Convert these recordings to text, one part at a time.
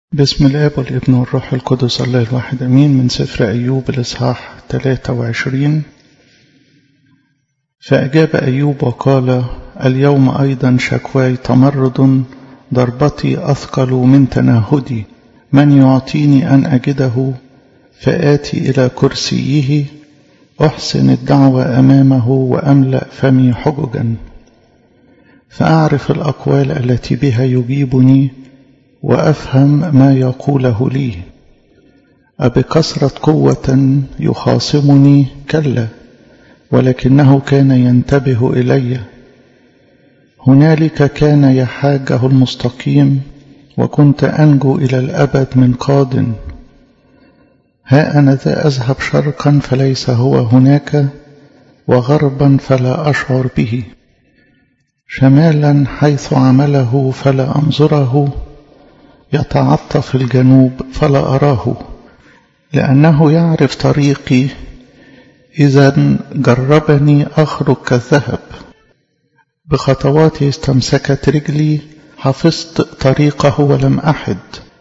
بسم الآب والابن والروح القدس الله الواحد أمين من سفر أيوب الإصحاح 23 فأجاب أيوب وقال اليوم أيضا شكواي تمرد ضربتي أثقل من تناهدي من يعطيني أن أجده فآتي إلى كرسيه أحسن الدعوة أمامه وأملأ فمي حججا فأعرف الأقوال التي بها يجيبني وأفهم ما يقوله لي أبكثرة قوة يخاصمني كلا ولكنه كان ينتبه إلي هنالك كان يحاجه المستقيم وكنت أنجو إلى الأبد من قاد ها أنا ذا أذهب شرقا فليس هو هناك وغربا فلا أشعر به شمالا حيث عمله فلا أنظره يتعطف الجنوب فلا أراه لأنه يعرف طريقي إذا جربني أخرج كالذهب بخطواتي استمسكت رجلي حفظت طريقه ولم أحد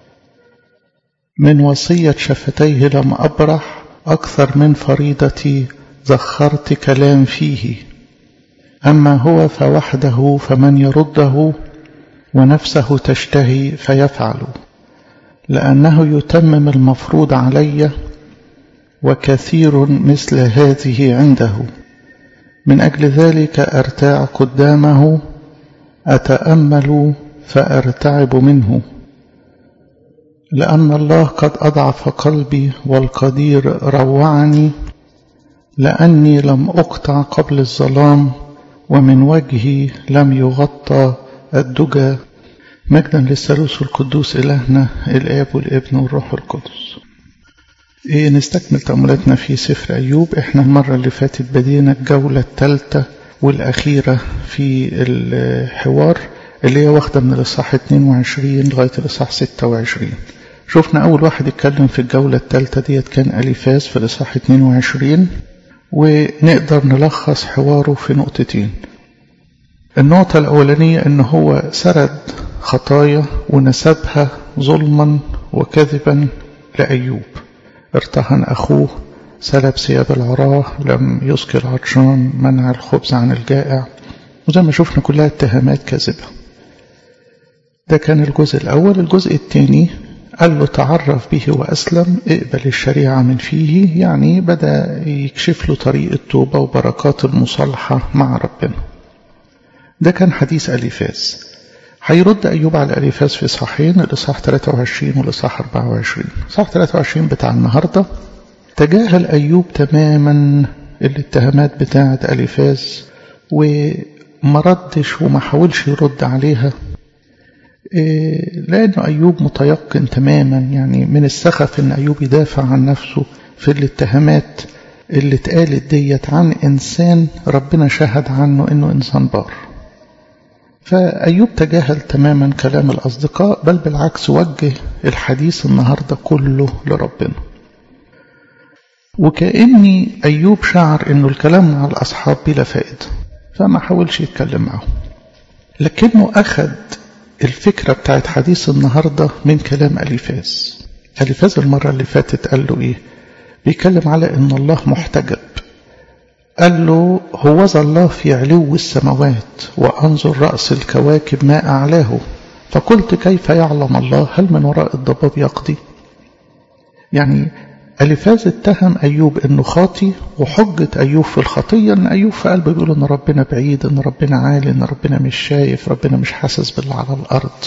من وصية شفتيه لم أبرح أكثر من فريضتي زخرت كلام فيه أما هو فوحده فمن يرده ونفسه تشتهي فيفعل لأنه يتمم المفروض علي وكثير مثل هذه عنده من أجل ذلك أرتاع قدامه أتأمل فأرتعب منه لأن الله قد أضعف قلبي والقدير روعني لأني لم أقطع قبل الظلام ومن وجهي لم يغطى الدجى مجدا للثالوث القدوس إلهنا الآب والابن والروح القدس إيه نستكمل تأملاتنا في سفر أيوب إحنا المرة اللي فاتت بدينا الجولة الثالثة والأخيرة في الحوار اللي هي واخدة من الإصحاح 22 لغاية الإصحاح 26 شفنا أول واحد اتكلم في الجولة الثالثة ديت كان أليفاز في الإصحاح 22 ونقدر نلخص حواره في نقطتين النقطة الأولانية إن هو سرد خطايا ونسبها ظلما وكذبا لأيوب ارتهن أخوه سلب ثياب العراه لم يسقي العطشان منع الخبز عن الجائع وزي ما شفنا كلها اتهامات كاذبة ده كان الجزء الأول الجزء الثاني قال له تعرف به وأسلم اقبل الشريعة من فيه يعني بدأ يكشف له طريق التوبة وبركات المصالحة مع ربنا ده كان حديث أليفاز هيرد أيوب على أليفاز في صحين الإصحاح 23 والإصحاح 24 إصحاح 23 بتاع النهاردة تجاهل أيوب تماما الاتهامات بتاعة أليفاز وما ردش وما حاولش يرد عليها لأنه أيوب متيقن تماما يعني من السخف أن أيوب يدافع عن نفسه في الاتهامات اللي اتقالت ديت عن إنسان ربنا شهد عنه أنه إنسان بار فأيوب تجاهل تماما كلام الأصدقاء بل بالعكس وجه الحديث النهاردة كله لربنا وكأني أيوب شعر أنه الكلام مع الأصحاب بلا فائدة فما حاولش يتكلم معهم لكنه أخذ الفكرة بتاعت حديث النهاردة من كلام أليفاز أليفاز المرة اللي فاتت قال له إيه بيتكلم على أن الله محتجب قال له هوذا الله في علو السماوات وأنظر رأس الكواكب ما أعلاه فقلت كيف يعلم الله هل من وراء الضباب يقضي يعني ألفاز اتهم أيوب أنه خاطي وحجة أيوب في الخطية أن أيوب في قلبه بيقول أن ربنا بعيد أن ربنا عالي أن ربنا مش شايف ربنا مش حاسس باللي على الأرض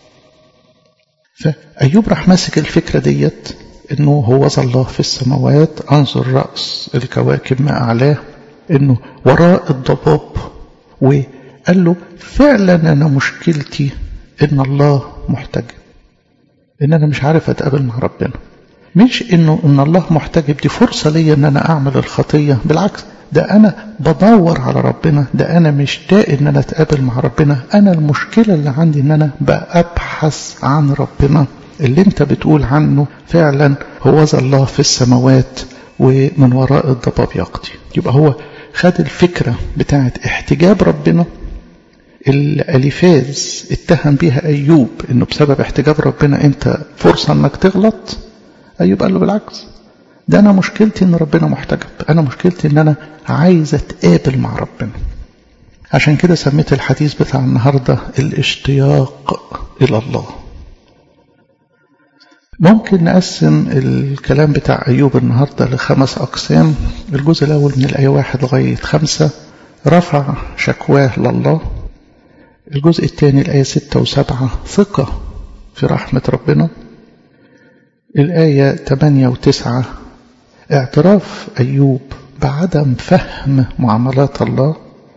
فأيوب راح ماسك الفكرة ديت أنه هو الله في السماوات أنظر رأس الكواكب ما أعلاه أنه وراء الضباب وقال له فعلا أنا مشكلتي أن الله محتجب أن أنا مش عارف أتقابل مع ربنا مش انه ان الله محتجب دي فرصة ليا ان انا اعمل الخطية بالعكس ده انا بدور على ربنا ده انا مشتاق ان انا اتقابل مع ربنا انا المشكلة اللي عندي ان انا بأبحث عن ربنا اللي انت بتقول عنه فعلا هو ذا الله في السماوات ومن وراء الضباب يقضي يبقى هو خد الفكرة بتاعت احتجاب ربنا الأليفاز اتهم بها أيوب إنه بسبب احتجاب ربنا أنت فرصة إنك تغلط أيوب قال له بالعكس ده أنا مشكلتي إن ربنا محتجب أنا مشكلتي إن أنا عايز أتقابل مع ربنا عشان كده سميت الحديث بتاع النهاردة الاشتياق إلى الله ممكن نقسم الكلام بتاع أيوب النهاردة لخمس أقسام الجزء الأول من الآية واحد لغاية خمسة رفع شكواه لله الجزء الثاني الآية ستة وسبعة ثقة في رحمة ربنا الآية ثمانية وتسعة اعتراف أيوب بعدم فهم معاملات الله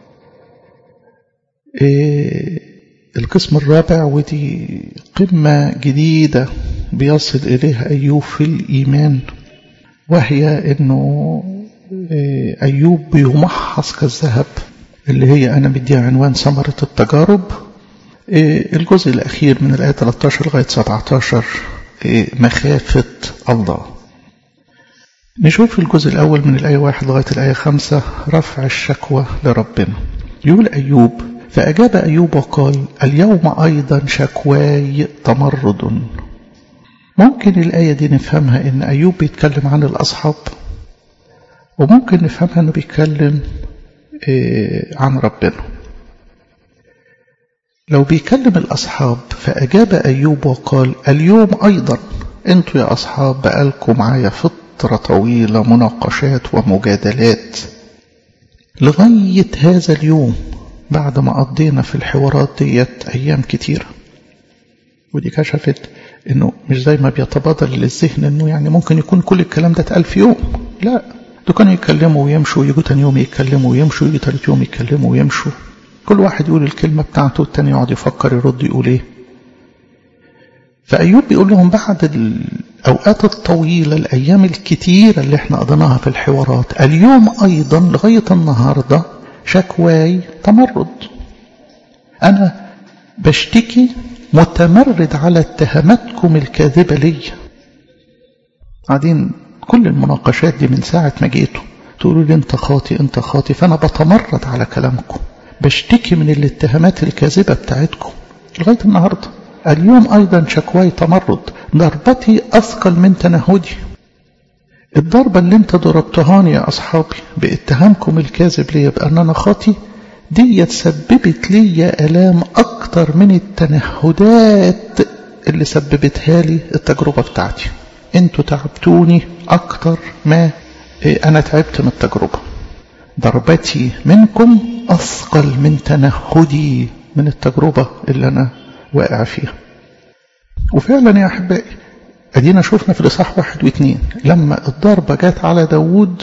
إيه القسم الرابع ودي قمة جديدة بيصل إليها أيوب في الإيمان وهي أنه أيوب بيمحص كالذهب اللي هي أنا مديها عنوان ثمرة التجارب الجزء الأخير من الآية 13 لغاية 17 مخافة الله نشوف الجزء الأول من الآية 1 لغاية الآية 5 رفع الشكوى لربنا يقول أيوب فأجاب أيوب وقال اليوم أيضا شكواي تمرد ممكن الآية دي نفهمها إن أيوب بيتكلم عن الأصحاب وممكن نفهمها إنه بيتكلم عن ربنا لو بيكلم الأصحاب فأجاب أيوب وقال اليوم أيضا أنتوا يا أصحاب بقالكم معايا فترة طويلة مناقشات ومجادلات لغاية هذا اليوم بعد ما قضينا في الحوارات ديت أيام كتيرة ودي كشفت انه مش زي ما بيتبادر للذهن انه يعني ممكن يكون كل الكلام ده اتقال في يوم لا دول كانوا يتكلموا ويمشوا ويجوا تاني يوم يتكلموا ويمشوا ويجوا تالت يوم يتكلموا ويمشوا كل واحد يقول الكلمة بتاعته والتاني يقعد يفكر يرد يقول ايه فأيوب بيقول لهم بعد الأوقات الطويلة الأيام الكتيرة اللي احنا قضيناها في الحوارات اليوم أيضا لغاية النهاردة شكواي تمرد أنا بشتكي متمرد على اتهاماتكم الكاذبة لي قاعدين كل المناقشات دي من ساعة ما جيتوا تقولوا لي انت خاطي انت خاطي فانا بتمرد على كلامكم بشتكي من الاتهامات الكاذبة بتاعتكم لغاية النهاردة اليوم ايضا شكواي تمرد ضربتي اثقل من تنهدي الضربة اللي انت ضربتهاني يا اصحابي باتهامكم الكاذب ليا بان انا خاطي دي سببت لي الام اكتر من التنهدات اللي سببتها لي التجربة بتاعتي انتوا تعبتوني اكتر ما انا تعبت من التجربة ضربتي منكم اثقل من تنهدي من التجربة اللي انا واقع فيها وفعلا يا احبائي ادينا شفنا في الاصحاح واحد واثنين لما الضربة جت على داوود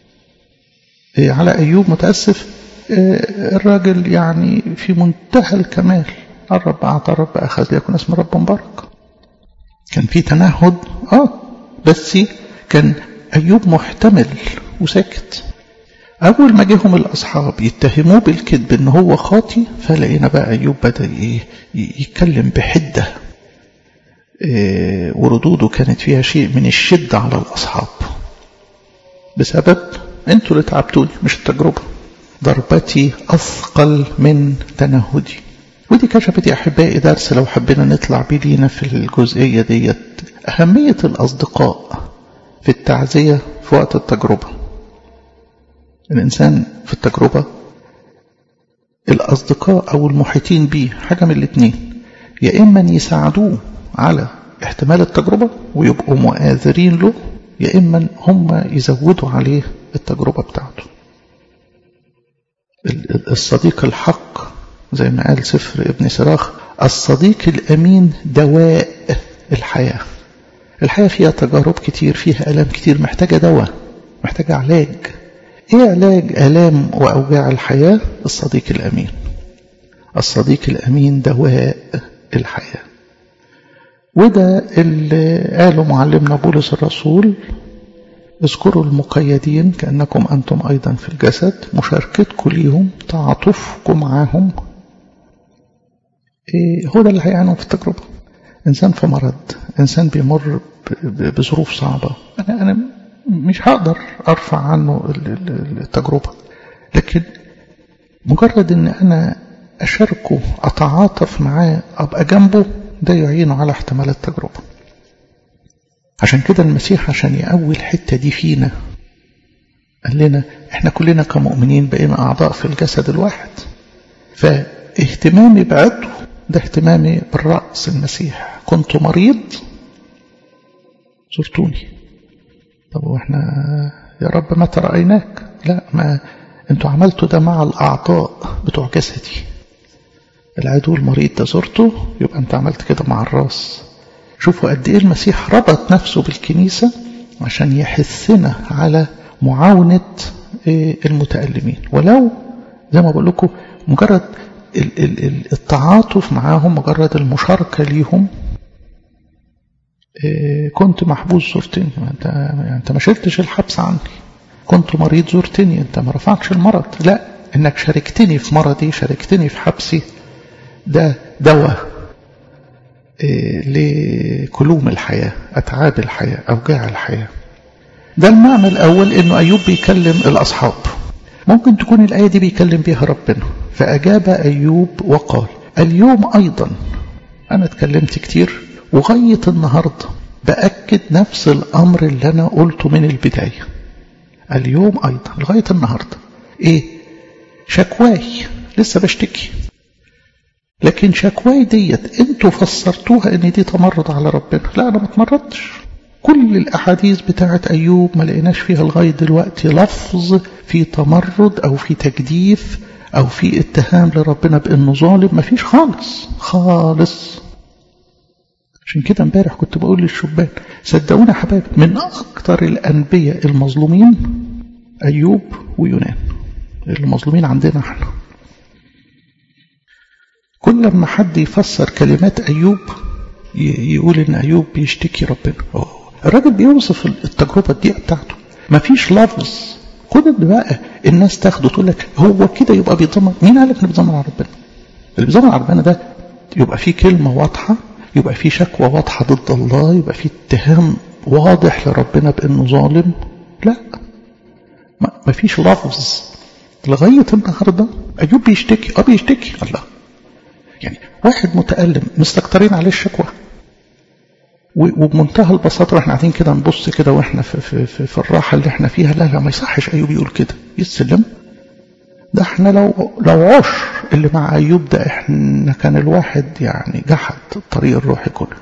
على ايوب متأسف الراجل يعني في منتهى الكمال الرب أعطى الرب أخذ ليكن اسم رب مبارك كان في تنهد آه بس كان أيوب محتمل وساكت أول ما جيهم الأصحاب يتهموه بالكذب إن هو خاطي فلقينا بقى أيوب بدأ إيه يتكلم بحدة إيه وردوده كانت فيها شيء من الشدة على الأصحاب بسبب أنتوا اللي تعبتوني مش التجربة ضربتي أثقل من تنهدي ودي كشفت يا أحبائي درس لو حبينا نطلع بيه لينا في الجزئية ديت أهمية الأصدقاء في التعزية في وقت التجربة الإنسان في التجربة الأصدقاء أو المحيطين به حاجة من الاتنين يا إما يساعدوه على احتمال التجربة ويبقوا مؤاذرين له يا إما هم يزودوا عليه التجربة بتاعته الصديق الحق زي ما قال سفر ابن سراخ الصديق الأمين دواء الحياة الحياة فيها تجارب كتير فيها ألام كتير محتاجة دواء محتاجة علاج ايه علاج ألام وأوجاع الحياة الصديق الأمين الصديق الأمين دواء الحياة وده اللي قاله معلمنا بولس الرسول اذكروا المقيدين كأنكم أنتم أيضا في الجسد مشاركتكم ليهم تعاطفكم معاهم إيه هو ده اللي هيعانوا في التجربة إنسان في مرض إنسان بيمر بظروف صعبة أنا, أنا مش هقدر أرفع عنه التجربة لكن مجرد أن أنا أشاركه أتعاطف معاه أبقى جنبه ده يعينه على احتمال التجربة عشان كده المسيح عشان يقوي الحتة دي فينا قال لنا احنا كلنا كمؤمنين بقينا أعضاء في الجسد الواحد فاهتمامي بعضو ده اهتمامي بالرأس المسيح كنت مريض زرتوني طب واحنا يا رب متى رأيناك لا ما انتوا عملتوا ده مع الأعضاء بتوع جسدي العدو المريض ده زرته يبقى انت عملت كده مع الراس شوفوا قد ايه المسيح ربط نفسه بالكنيسة عشان يحثنا على معاونة المتألمين ولو زي ما بقول لكم مجرد التعاطف معاهم مجرد المشاركة ليهم كنت محبوس زرتني انت انت ما شلتش الحبس عني كنت مريض زرتني انت ما رفعتش المرض لا انك شاركتني في مرضي شاركتني في حبسي ده دواء لكلوم الحياة أتعاب الحياة أوجاع الحياة ده المعنى الأول أنه أيوب بيكلم الأصحاب ممكن تكون الآية دي بيكلم بيها ربنا فأجاب أيوب وقال اليوم أيضا أنا اتكلمت كتير وغاية النهاردة بأكد نفس الأمر اللي أنا قلته من البداية اليوم أيضا لغاية النهاردة إيه شكواي لسه بشتكي لكن شكواي ديت انتوا فسرتوها ان دي تمرد على ربنا لا انا ما اتمردتش كل الاحاديث بتاعت ايوب ما لقيناش فيها لغايه دلوقتي لفظ في تمرد او في تجديف او في اتهام لربنا بانه ظالم ما فيش خالص خالص عشان كده امبارح كنت بقول للشبان صدقونا يا حبايب من اكتر الانبياء المظلومين ايوب ويونان المظلومين عندنا احنا كل لما حد يفسر كلمات أيوب يقول إن أيوب بيشتكي ربنا الراجل بيوصف التجربة دي بتاعته مفيش لفظ خد بقى الناس تاخده تقول لك هو كده يبقى بيضمن مين قال لك انه بيضمن على ربنا اللي بيضمن على ربنا ده يبقى فيه كلمة واضحة يبقى فيه شكوى واضحة ضد الله يبقى فيه اتهام واضح لربنا بأنه ظالم لا ما فيش لفظ لغاية النهاردة أيوب بيشتكي اه بيشتكي الله يعني واحد متألم مستكترين عليه الشكوى وبمنتهى البساطة واحنا قاعدين كده نبص كده واحنا في, في, في, في الراحة اللي احنا فيها لا لا ما يصحش أيوب يقول كده يسلم ده احنا لو لو عش اللي مع أيوب ده احنا كان الواحد يعني جحد الطريق الروحي كله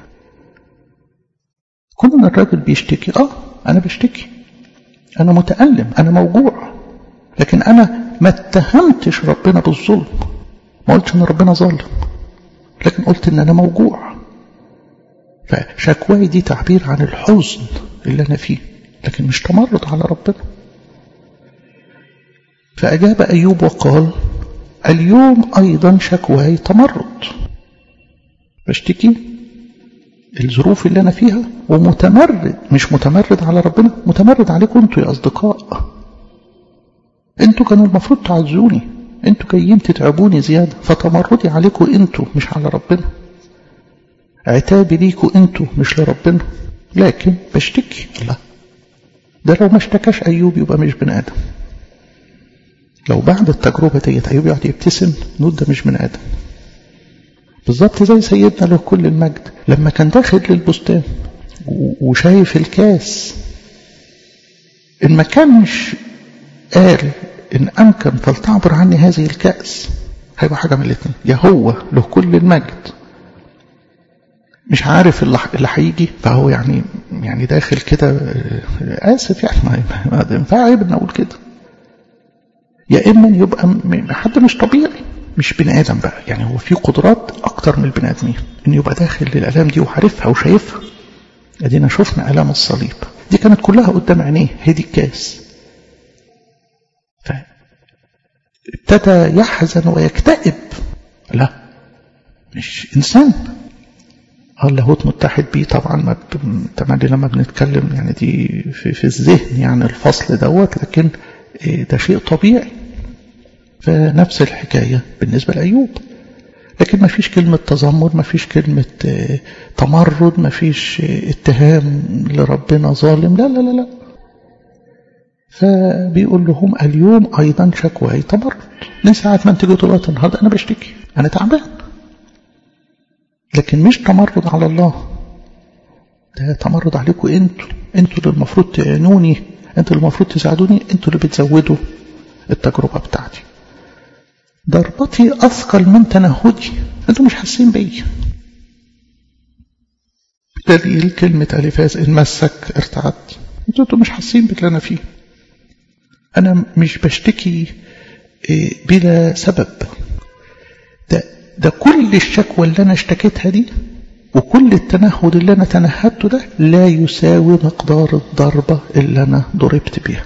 كل ما الراجل بيشتكي اه انا بشتكي انا متألم انا موجوع لكن انا ما اتهمتش ربنا بالظلم ما قلتش ان ربنا ظالم لكن قلت ان انا موجوع فشكواي دي تعبير عن الحزن اللي انا فيه لكن مش تمرد على ربنا فاجاب ايوب وقال اليوم ايضا شكواي تمرد بشتكي الظروف اللي انا فيها ومتمرد مش متمرد على ربنا متمرد عليكم انتوا يا اصدقاء انتوا كانوا المفروض تعزوني انتوا جايين تتعبوني زيادة فتمردي عليكم انتوا مش على ربنا عتابي ليكوا انتوا مش لربنا لكن بشتكي لا ده لو ما اشتكاش ايوب يبقى مش بني ادم لو بعد التجربة ديت ايوب يقعد يبتسم نقول ده مش بني ادم بالظبط زي سيدنا له كل المجد لما كان داخل للبستان وشايف الكاس ان ما كانش قال إن أمكن فلتعبر عني هذه الكأس هيبقى حاجة من الاثنين يا هو له كل المجد مش عارف اللي هيجي فهو يعني يعني داخل كده آسف يعني ما ينفع عيب إن أقول كده يا إما يبقى حد مش طبيعي مش بني آدم بقى يعني هو في قدرات أكتر من البني آدمين إن يبقى داخل للآلام دي وعارفها وشايفها أدينا شفنا آلام الصليب دي كانت كلها قدام عينيه هي دي الكاس ابتدى يحزن ويكتئب لا مش إنسان اللاهوت متحد بيه طبعا ما تملي لما بنتكلم يعني دي في, في الذهن يعني الفصل دوت لكن ده شيء طبيعي فنفس الحكاية بالنسبة لأيوب لكن ما فيش كلمة تذمر ما فيش كلمة تمرد ما فيش اتهام لربنا ظالم لا لا لا لا فبيقول لهم اليوم أيضا شكواي تمرد من ساعة ما انتوا جيتوا لغاية النهاردة أنا بشتكي أنا تعبان لكن مش تمرد على الله ده تمرد عليكم انتوا انتوا اللي المفروض تعينوني انتوا اللي المفروض تساعدوني انتوا اللي بتزودوا التجربة بتاعتي ضربتي أثقل من تنهدي انتوا مش حاسين بيا دليل كلمة ألفاز إن مسك ارتعدت انتوا مش حاسين باللي أنا فيه أنا مش بشتكي بلا سبب ده, ده كل الشكوى اللي أنا اشتكيتها دي وكل التنهد اللي أنا تنهدته ده لا يساوي مقدار الضربة اللي أنا ضربت بيها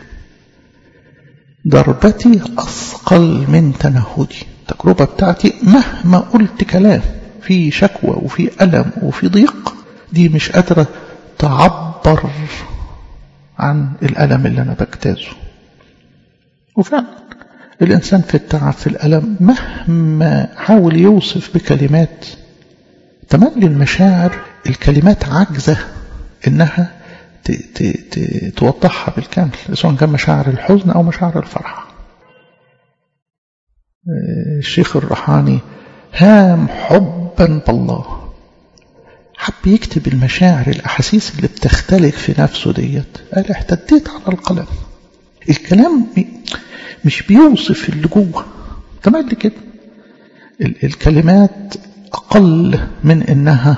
ضربتي أثقل من تنهدي التجربة بتاعتي مهما قلت كلام في شكوى وفي ألم وفي ضيق دي مش قادرة تعبر عن الألم اللي أنا بجتازه وفعلا الإنسان في التعب في الألم مهما حاول يوصف بكلمات تملي المشاعر الكلمات عاجزة إنها ت ت ت توضحها بالكامل سواء كان مشاعر الحزن أو مشاعر الفرح الشيخ الرحاني هام حبا بالله حب يكتب المشاعر الأحاسيس اللي بتختلف في نفسه ديت قال احتديت على القلم الكلام مش بيوصف اللي جوه تملي كده الكلمات أقل من إنها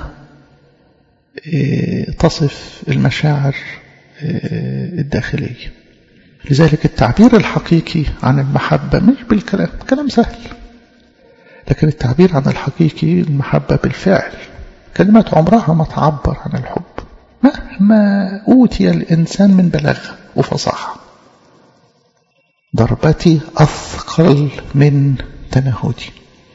تصف المشاعر الداخلية لذلك التعبير الحقيقي عن المحبة مش بالكلام كلام سهل لكن التعبير عن الحقيقي المحبة بالفعل كلمات عمرها ما تعبر عن الحب مهما أوتي الإنسان من بلاغة وفصاحة ضربتي أثقل من تنهدي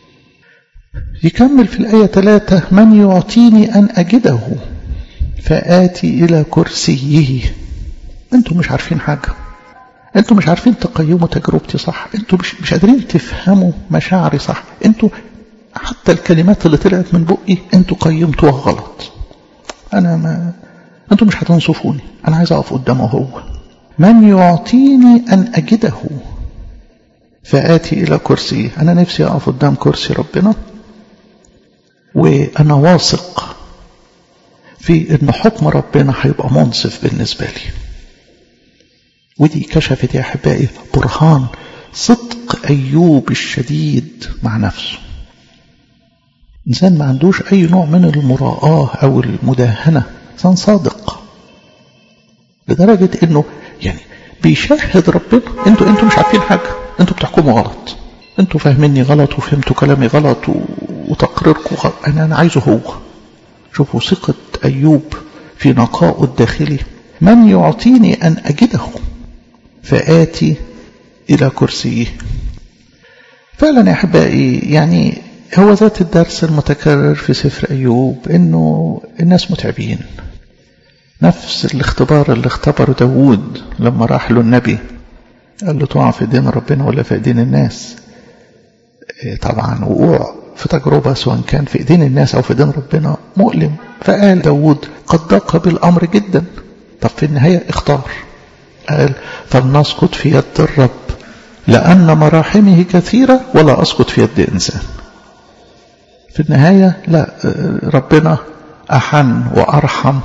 يكمل في الآية ثلاثة من يعطيني أن أجده فآتي إلى كرسيه أنتم مش عارفين حاجة أنتم مش عارفين تقيموا تجربتي صح أنتم مش, مش قادرين تفهموا مشاعري صح أنتم حتى الكلمات اللي طلعت من بقي أنتم قيمتوها غلط أنا ما أنتم مش هتنصفوني أنا عايز أقف قدامه هو من يعطيني أن أجده فآتي إلى كرسيه أنا نفسي أقف قدام كرسي ربنا وأنا واثق في أن حكم ربنا هيبقى منصف بالنسبة لي ودي كشفت يا أحبائي برهان صدق أيوب الشديد مع نفسه إنسان ما عندوش أي نوع من المراءة أو المداهنة إنسان صادق لدرجة أنه يعني بيشهد ربنا انتوا انتوا مش عارفين حاجة انتوا بتحكموا غلط انتوا فاهميني غلط وفهمتوا كلامي غلط وتقريركم غلط انا انا عايزه هو شوفوا ثقة ايوب في نقائه الداخلي من يعطيني ان اجده فآتي الى كرسيه فعلا يا احبائي يعني هو ذات الدرس المتكرر في سفر ايوب انه الناس متعبين نفس الاختبار اللي اختبره داود لما راح له النبي قال له تقع في دين ربنا ولا في ايدين الناس طبعا وقوع في تجربة سواء كان في ايدين الناس او في دين ربنا مؤلم فقال داود قد ضاق بالامر جدا طب في النهاية اختار قال فلنسقط في يد الرب لأن مراحمه كثيرة ولا أسقط في يد إنسان في النهاية لا ربنا أحن وأرحم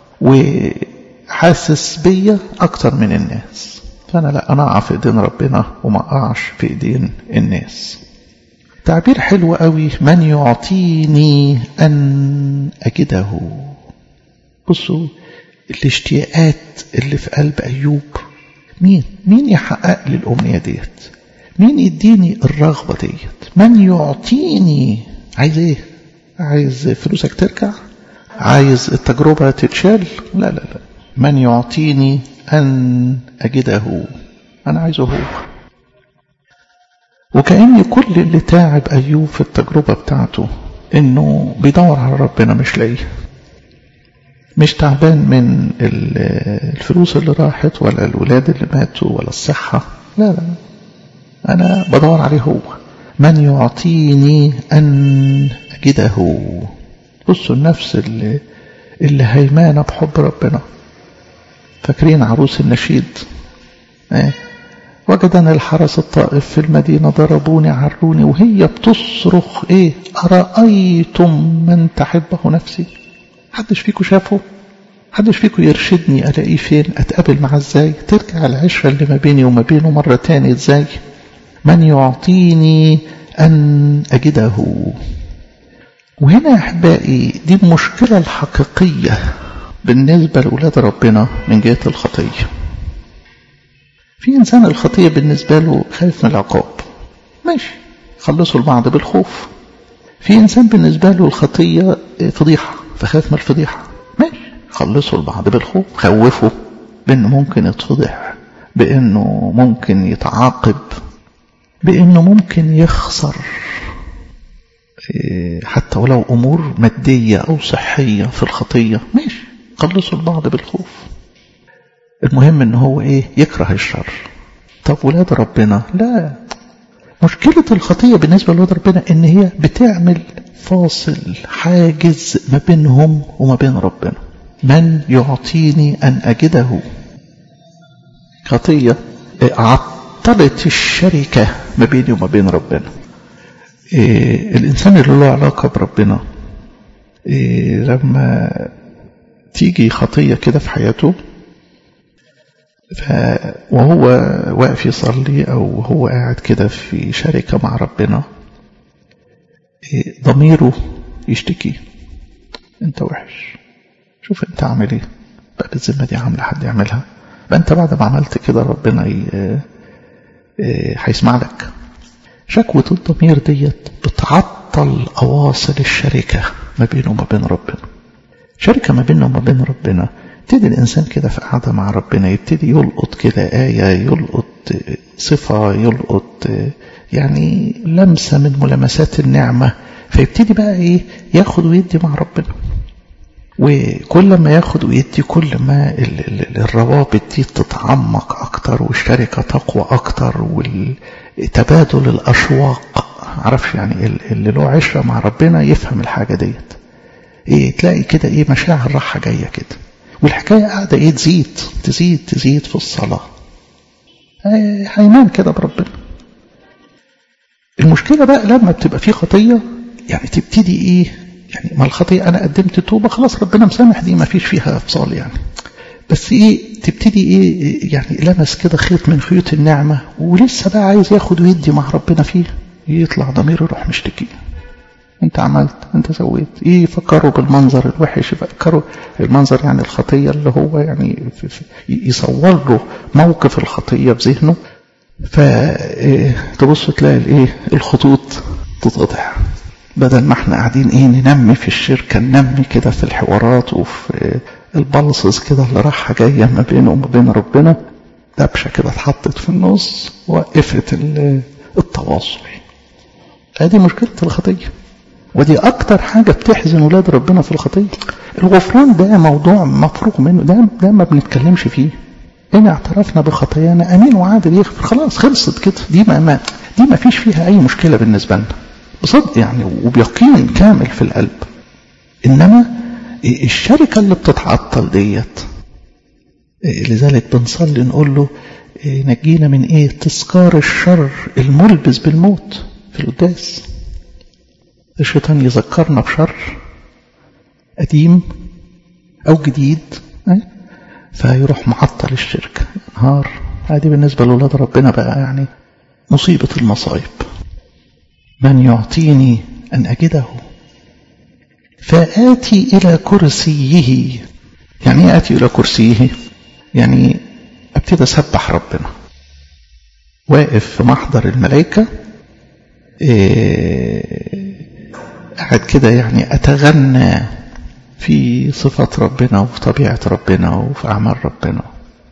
وحاسس بيا أكتر من الناس فأنا لا أنا أقع في إيدين ربنا وما أقعش في إيدين الناس تعبير حلو قوي من يعطيني أن أجده بصوا الاشتياقات اللي في قلب أيوب مين مين يحقق لي الأمنية ديت مين يديني الرغبة ديت من يعطيني عايز ايه عايز فلوسك ترجع عايز التجربة تتشال لا لا لا من يعطيني أن أجده أنا عايزه هو وكأن كل اللي تعب أيوب في التجربة بتاعته إنه بيدور على ربنا مش لاقيه مش تعبان من الفلوس اللي راحت ولا الولاد اللي ماتوا ولا الصحة لا لا أنا بدور عليه هو من يعطيني أن أجده بصوا النفس اللي, اللي هيمانة بحب ربنا فاكرين عروس النشيد إيه؟ وجدنا الحرس الطائف في المدينة ضربوني عروني وهي بتصرخ ايه أرأيتم من تحبه نفسي حدش فيكم شافه حدش فيكم يرشدني ألاقيه فين أتقابل معاه ازاي ترجع العشرة اللي ما بيني وما بينه مرة تاني ازاي من يعطيني أن أجده وهنا يا أحبائي دي المشكلة الحقيقية بالنسبة لأولاد ربنا من جهة الخطية في إنسان الخطية بالنسبة له خايف من العقاب ماشي خلصوا البعض بالخوف في إنسان بالنسبة له الخطية فضيحة فخاف من الفضيحة ماشي خلصوا البعض بالخوف خوفوا بأنه ممكن يتفضح بأنه ممكن يتعاقب بأنه ممكن يخسر حتى ولو أمور مادية أو صحية في الخطية ماشي خلصوا البعض بالخوف المهم ان هو ايه يكره الشر طب ولاد ربنا لا مشكلة الخطية بالنسبة لولاد ربنا ان هي بتعمل فاصل حاجز ما بينهم وما بين ربنا من يعطيني ان اجده خطية عطلت الشركة ما بيني وما بين ربنا إيه الانسان اللي له علاقة بربنا إيه لما تيجي خطية كده في حياته ف وهو واقف يصلي أو هو قاعد كده في شركة مع ربنا ضميره يشتكي انت وحش شوف انت عامل ايه بقى بالذمة دي عاملة حد يعملها بقى انت بعد ما عملت كده ربنا هيسمع لك شكوة الضمير ديت بتعطل أواصر الشركة ما بينه وما بين ربنا شركة ما بيننا وما بين ربنا يبتدي الإنسان كده في قعدة مع ربنا يبتدي يلقط كده آية يلقط صفة يلقط يعني لمسة من ملامسات النعمة فيبتدي بقى إيه ياخد ويدي مع ربنا وكل ما ياخد ويدي كل ما الروابط دي تتعمق أكتر والشركة تقوى أكتر والتبادل الأشواق عرفش يعني اللي له عشرة مع ربنا يفهم الحاجة ديت إيه تلاقي كده إيه مشاعر راحة جاية كده والحكاية قاعدة ايه تزيد تزيد تزيد في الصلاة هينام كده بربنا المشكلة بقى لما بتبقى في خطية يعني تبتدي ايه يعني ما الخطية انا قدمت توبة خلاص ربنا مسامح دي ما فيش فيها افصال يعني بس ايه تبتدي ايه يعني لمس كده خيط من خيوط النعمة ولسه بقى عايز ياخد ويدي مع ربنا فيه يطلع ضميره يروح مشتكي انت عملت انت سويت ايه يفكروا بالمنظر الوحش يفكروا المنظر يعني الخطية اللي هو يعني يصور له موقف الخطية في ذهنه فتبص تلاقي الايه الخطوط تتقطع بدل ما احنا قاعدين ايه ننمي في الشركة ننمي كده في الحوارات وفي البلصص كده اللي رايحة جاية ما بينه وما بين ربنا دبشة كده اتحطت في النص وقفت التواصل ادي مشكلة الخطية ودي أكتر حاجة بتحزن ولاد ربنا في الخطية الغفران ده موضوع مفروغ منه ده, ده ما بنتكلمش فيه إن اعترفنا بخطايانا أمين وعادل يغفر خلاص خلصت كده دي ما, ما دي ما فيش فيها أي مشكلة بالنسبة لنا بصدق يعني وبيقين كامل في القلب إنما الشركة اللي بتتعطل ديت لذلك بنصلي نقول له نجينا من ايه تذكار الشر الملبس بالموت في القداس الشيطان يذكرنا بشر قديم أو جديد فيروح معطل الشركة نهار هذه بالنسبة لأولاد ربنا بقى يعني مصيبة المصايب من يعطيني أن أجده فآتي إلى كرسيه يعني إيه آتي إلى كرسيه يعني أبتدي أسبح ربنا واقف في محضر الملائكة إيه قاعد كده يعني أتغنى في صفات ربنا وفي طبيعة ربنا وفي أعمال ربنا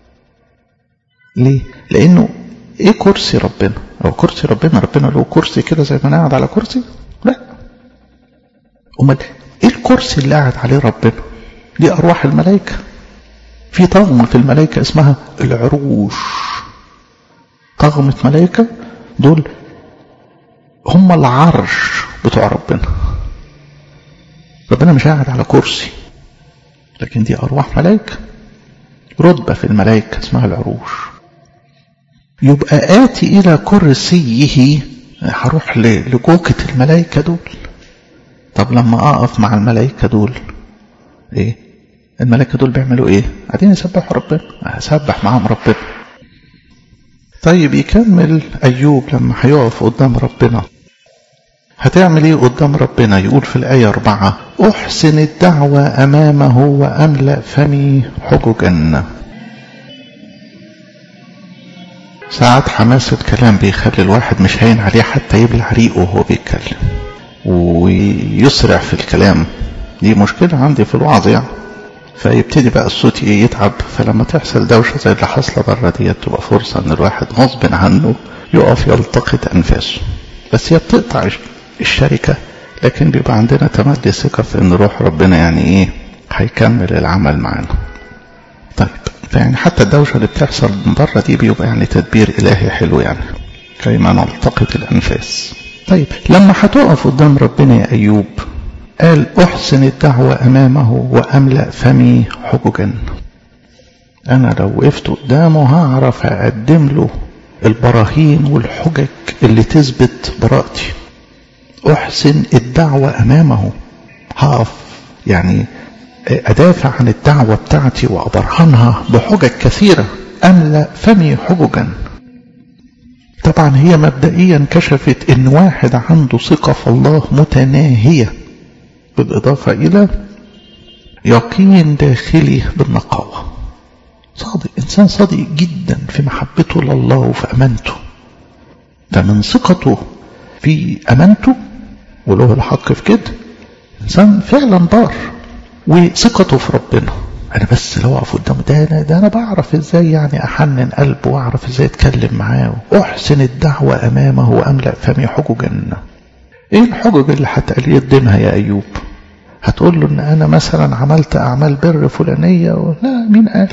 ليه؟ لأنه إيه كرسي ربنا؟ هو كرسي ربنا ربنا له كرسي كده زي ما أنا قاعد على كرسي؟ لا أمال إيه الكرسي اللي قاعد عليه ربنا؟ دي أرواح الملائكة في طغمة في الملائكة اسمها العروش طغمة ملائكة دول هم العرش بتوع ربنا ربنا مش قاعد على كرسي لكن دي أرواح ملائكة رتبة في الملائكة اسمها العروش يبقى آتي إلى كرسيه هروح لجوكة الملائكة دول طب لما أقف مع الملائكة دول إيه الملائكة دول بيعملوا إيه قاعدين يسبحوا ربنا هسبح معاهم ربنا طيب يكمل أيوب لما هيقف قدام ربنا هتعمل ايه قدام ربنا يقول في الآية أربعة أحسن الدعوة أمامه وأملأ فمي حججا ساعات حماس الكلام بيخلي الواحد مش هين عليه حتى يبلع ريقه وهو بيتكلم ويسرع في الكلام دي مشكلة عندي في الوعظ يعني فيبتدي بقى الصوت يتعب فلما تحصل دوشة زي اللي حاصلة بره ديت تبقى فرصة ان الواحد غصب عنه يقف يلتقط انفاسه بس هي بتقطع الشركة لكن بيبقى عندنا تملي ثقة في ان روح ربنا يعني ايه هيكمل العمل معانا طيب فيعني حتى الدوشة اللي بتحصل من بره دي بيبقى يعني تدبير إلهي حلو يعني كيما نلتقط الأنفاس طيب لما هتقف قدام ربنا يا أيوب قال أحسن الدعوة أمامه وأملأ فمي حججا أنا لو وقفت قدامه هعرف أقدم له البراهين والحجج اللي تثبت براءتي أحسن الدعوة أمامه هقف يعني أدافع عن الدعوة بتاعتي وأبرهنها بحجج كثيرة أملأ فمي حججا طبعا هي مبدئيا كشفت ان واحد عنده ثقة في الله متناهية بالإضافة إلى يقين داخلي بالنقاوة صادق إنسان صادق جدا في محبته لله وفي أمانته فمن ثقته في أمانته وله الحق في كده إنسان فعلا بار وثقته في ربنا أنا بس لو أقف قدامه ده أنا, ده أنا بعرف إزاي يعني أحنن قلبه وأعرف إزاي أتكلم معاه وأحسن الدعوة أمامه وأملأ فمي حججا إيه الحجج اللي هتقدمها يا أيوب هتقول له ان انا مثلا عملت اعمال بر فلانية لا مين قال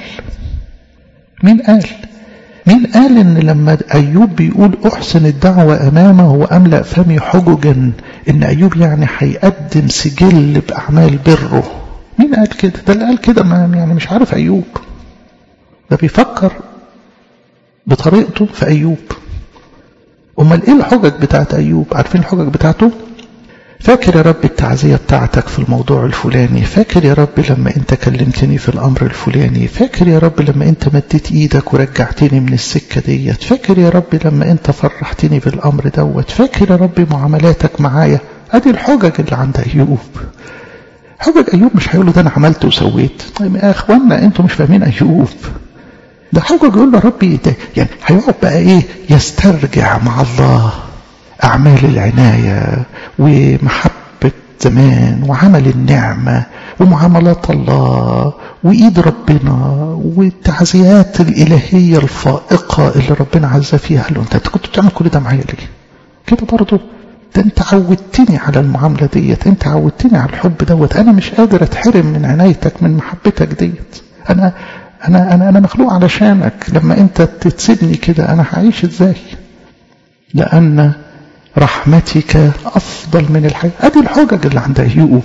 مين قال مين قال ان لما ايوب بيقول احسن الدعوة امامه واملأ فمي حججا ان ايوب يعني هيقدم سجل باعمال بره مين قال كده ده اللي قال كده ما يعني مش عارف ايوب ده بيفكر بطريقته في ايوب امال ايه الحجج بتاعت ايوب عارفين الحجج بتاعته فاكر يا رب التعزية بتاعتك في الموضوع الفلاني فاكر يا رب لما انت كلمتني في الامر الفلاني فاكر يا رب لما انت مديت ايدك ورجعتني من السكة ديت فاكر يا رب لما انت فرحتني بالامر دوت فاكر يا رب معاملاتك معايا ادي الحجج اللي عند ايوب حجج ايوب مش هيقول له ده انا عملت وسويت يا اخوانا انتوا مش فاهمين ايوب ده حجج يقول له ربي ده يعني هيقعد بقى ايه يسترجع مع الله أعمال العناية ومحبة زمان وعمل النعمة ومعاملات الله وإيد ربنا والتعزيات الإلهية الفائقة اللي ربنا عز فيها قال له أنت كنت بتعمل كل ده معايا ليه؟ كده برضه ده أنت عودتني على المعاملة ديت أنت عودتني على الحب دوت أنا مش قادر أتحرم من عنايتك من محبتك ديت أنا أنا أنا أنا مخلوق علشانك لما أنت تسيبني كده أنا هعيش إزاي؟ لأن رحمتك أفضل من الحياة أدي الحجج اللي عند أيوب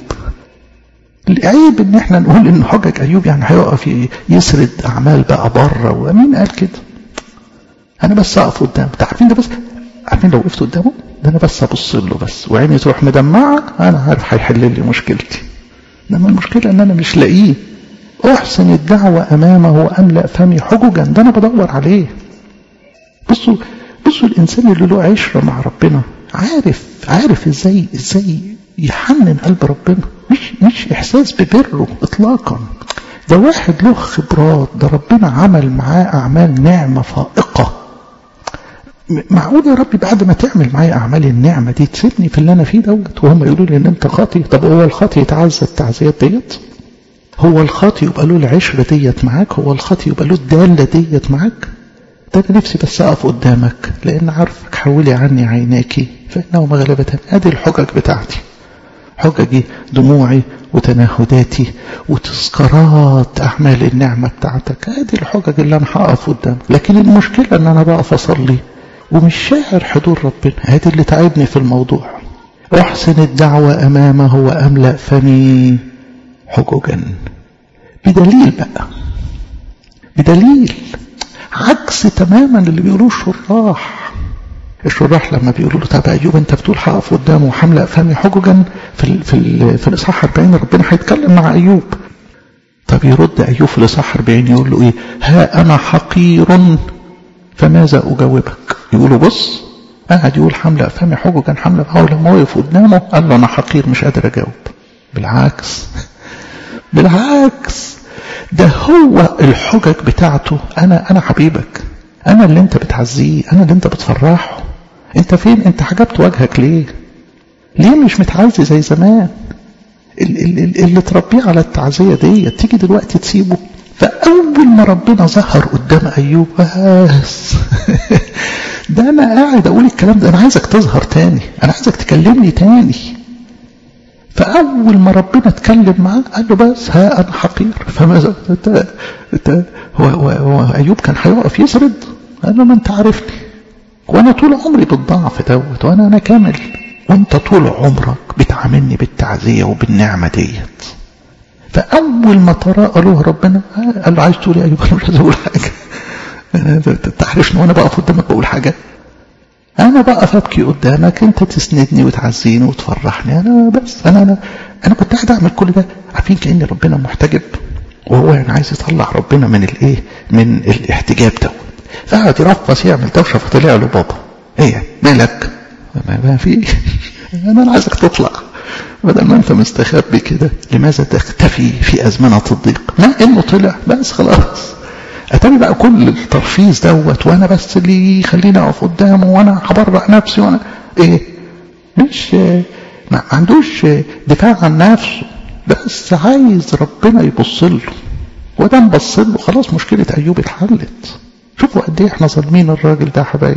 العيب ان احنا نقول ان حجج ايوب يعني هيقف يسرد اعمال بقى بره ومين قال كده انا بس اقف قدامه عارفين ده بس عارفين لو وقفت قدامه ده انا بس ابص له بس وعيني تروح مدمعه انا عارف هيحل لي مشكلتي انما المشكله ان انا مش لاقيه احسن الدعوه امامه واملا فمي حججا ده انا بدور عليه بصوا بصوا الانسان اللي له عشره مع ربنا عارف عارف ازاي ازاي يحنن قلب ربنا مش مش احساس ببره اطلاقا ده واحد له خبرات ده ربنا عمل معاه اعمال نعمه فائقه معقول يا ربي بعد ما تعمل معايا اعمال النعمه دي تسيبني في اللي انا فيه دوت وهم يقولوا لي ان انت خاطي طب هو الخاطي يتعزى التعزيات ديت هو الخاطي يبقى له العشره ديت معاك هو الخاطي يبقى له الداله ديت معاك ده انا نفسي بس اقف قدامك لان عارفك حولي عني عيناك فانه مغلبة ادي الحجج بتاعتي حججي دموعي وتنهداتي وتذكارات اعمال النعمه بتاعتك ادي الحجج اللي انا هقف قدامك لكن المشكله ان انا بقف اصلي ومش شاعر حضور ربنا ادي اللي تعبني في الموضوع احسن الدعوه امامه واملا فمي حججا بدليل بقى بدليل عكس تماما اللي بيقولوه الشراح الشراح لما بيقولوا له طب ايوب انت بتقول هقف قدامه وحمله فمي حججا في ال في ال في الاصحاح 40 ربنا هيتكلم مع ايوب طب يرد ايوب في الاصحاح 40 يقول له ايه ها انا حقير فماذا اجاوبك يقول له بص قاعد يقول حمله فمي حججا حمله فهو لما وقف قدامه قال له انا حقير مش قادر اجاوب بالعكس بالعكس ده هو الحجج بتاعته انا انا حبيبك انا اللي انت بتعزيه انا اللي انت بتفرحه انت فين انت حجبت وجهك ليه ليه مش متعزي زي زمان اللي, اللي تربيه على التعزية دي تيجي دلوقتي تسيبه فأول ما ربنا ظهر قدام أيوب بس ده أنا قاعد أقول الكلام ده أنا عايزك تظهر تاني أنا عايزك تكلمني تاني فأول ما ربنا اتكلم معاه قال له بس ها أنا حقير فماذا انت انت هو, هو, هو أيوب كان هيقف يسرد قال له ما أنت عارفني وأنا طول عمري بالضعف دوت وأنا أنا كامل وأنت طول عمرك بتعاملني بالتعزية وبالنعمة ديت فأول ما تراءى له ربنا قال له عايز تقول يا أيوب أنا مش عايز أقول حاجة أنت عارفني وأنا بقف قدامك بقول حاجة أنا بقف أبكي قدامك أنت تسندني وتعزيني وتفرحني أنا بس أنا أنا أنا كنت قاعد أعمل كل ده عارفين كأن ربنا محتجب وهو يعني عايز يطلع ربنا من الإيه من الاحتجاب دوت فقعد يرفص يعمل دوشة فطلع له بابا إيه مالك ما في أنا أنا عايزك تطلع بدل ما أنت مستخبي كده لماذا تختفي في أزمنة الضيق ما إنه طلع بس خلاص اتاري بقى كل الترفيز دوت وانا بس اللي يخليني اقف قدامه وانا هبرع نفسي وانا ايه مش ما عندوش دفاع عن نفسه بس عايز ربنا يبص له وده نبص له خلاص مشكله ايوب اتحلت شوفوا قد ايه احنا ظالمين الراجل ده حبايب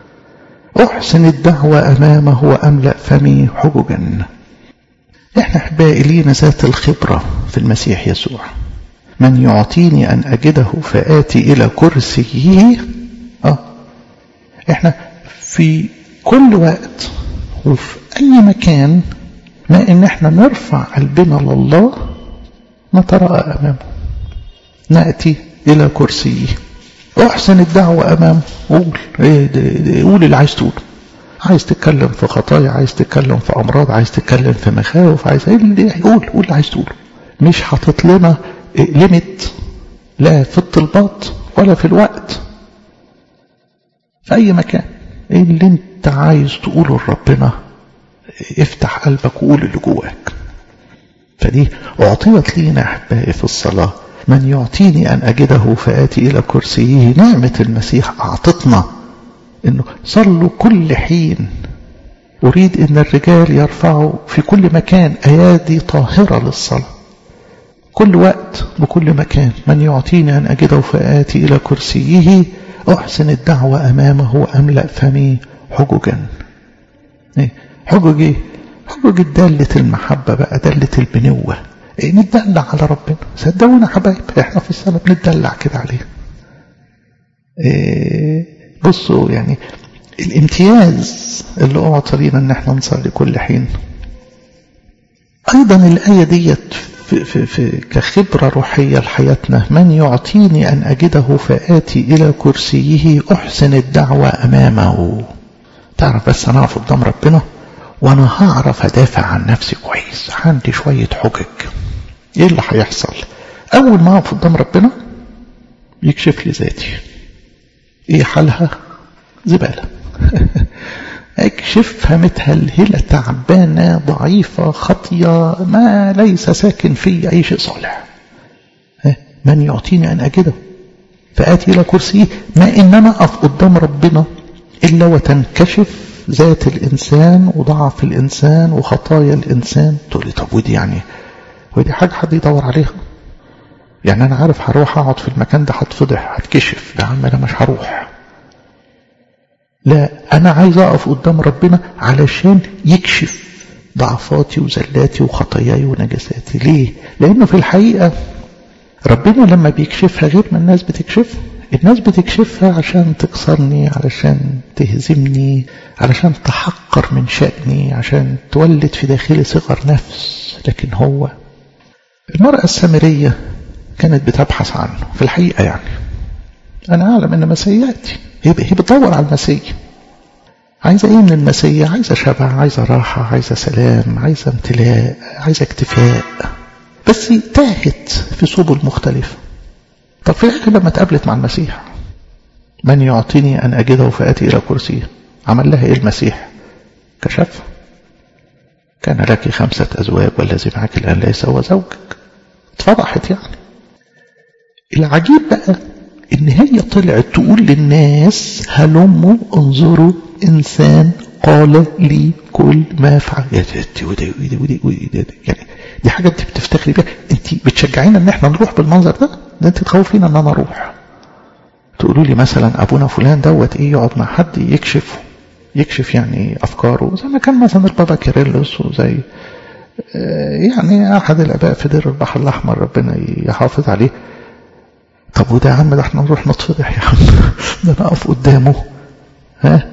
احسن الدعوه امامه واملا فمي حججا احنا احبائي لينا ذات الخبره في المسيح يسوع من يعطيني أن أجده فآتي إلى كرسيه آه. إحنا في كل وقت وفي أي مكان ما إن إحنا نرفع قلبنا لله نتراءى أمامه نأتي إلى كرسيه أحسن الدعوة أمامه قول إيه ده ده قول اللي عايز تقوله عايز تتكلم في خطايا عايز تتكلم في أمراض عايز تتكلم في مخاوف عايز إيه قول قول اللي عايز تقوله مش حاطط لنا ليميت لا في الطلبات ولا في الوقت في أي مكان إيه اللي أنت عايز تقوله لربنا افتح قلبك وقول اللي جواك فدي أعطيت لينا أحبائي في الصلاة من يعطيني أن أجده فآتي إلى كرسيه نعمة المسيح أعطتنا أنه صلوا كل حين أريد أن الرجال يرفعوا في كل مكان أيادي طاهرة للصلاة كل وقت بكل مكان من يعطيني أن أجده فآتي إلى كرسيه أحسن الدعوة أمامه وأملأ فمي حججا حجج إيه؟ حجج دالة المحبة بقى دالة البنوة إيه نتدلع على ربنا صدقونا حبايب احنا في السنة بنتدلع كده عليه إيه بصوا يعني الامتياز اللي أعطى لينا ان احنا نصلي كل حين ايضا الآية ديت في, في, في كخبرة روحية لحياتنا من يعطيني أن أجده فآتي إلى كرسيه أحسن الدعوة أمامه تعرف بس أنا أقف قدام ربنا وأنا هعرف أدافع عن نفسي كويس عندي شوية حجج إيه اللي هيحصل أول ما أقف قدام ربنا يكشف لي ذاتي إيه حالها زبالة اكشفها متهلهلة تعبانة ضعيفة خطية ما ليس ساكن في أي شيء صالح من يعطيني أن أجده فآتي إلى كرسيه ما إن أنا أقف قدام ربنا إلا وتنكشف ذات الإنسان وضعف الإنسان وخطايا الإنسان تقول لي طب ودي يعني ودي حاجة حد يدور عليها يعني أنا عارف هروح أقعد في المكان ده هتفضح هتكشف يا عم أنا مش هروح لا أنا عايز أقف قدام ربنا علشان يكشف ضعفاتي وزلاتي وخطاياي ونجاساتي ليه؟ لأنه في الحقيقة ربنا لما بيكشفها غير ما الناس بتكشفها الناس بتكشفها عشان تكسرني علشان تهزمني علشان تحقر من شأني عشان تولد في داخلي صغر نفس لكن هو المرأة السامرية كانت بتبحث عنه في الحقيقة يعني أنا أعلم أن مسياتي هي هي بتدور على المسيح عايزة إيه من المسيح عايزة شبع عايزة راحة عايزة سلام عايزة امتلاء عايزة اكتفاء بس تاهت في سبل مختلفة طب في الآخر لما اتقابلت مع المسيح من يعطيني أن أجده فآتي إلى كرسيه عمل لها إيه المسيح كشف كان لك خمسة أزواج والذي معك الآن ليس هو زوجك اتفضحت يعني العجيب بقى إن هي طلعت تقول للناس هلموا انظروا إنسان قال لي كل ما فعل ودي ودي ودي ودي يعني دي حاجة أنت بتفتخري بيها أنت بتشجعينا إن إحنا نروح بالمنظر ده ده أنت تخوفينا إن أنا أروح تقولوا لي مثلا أبونا فلان دوت إيه يقعد مع حد يكشفه يكشف يعني أفكاره زي ما كان مثلا البابا كيرلس وزي يعني أحد الآباء في دير البحر الأحمر ربنا يحافظ عليه طب وده يا عم ده احنا نروح نتفضح يا عم ده نقف قدامه ها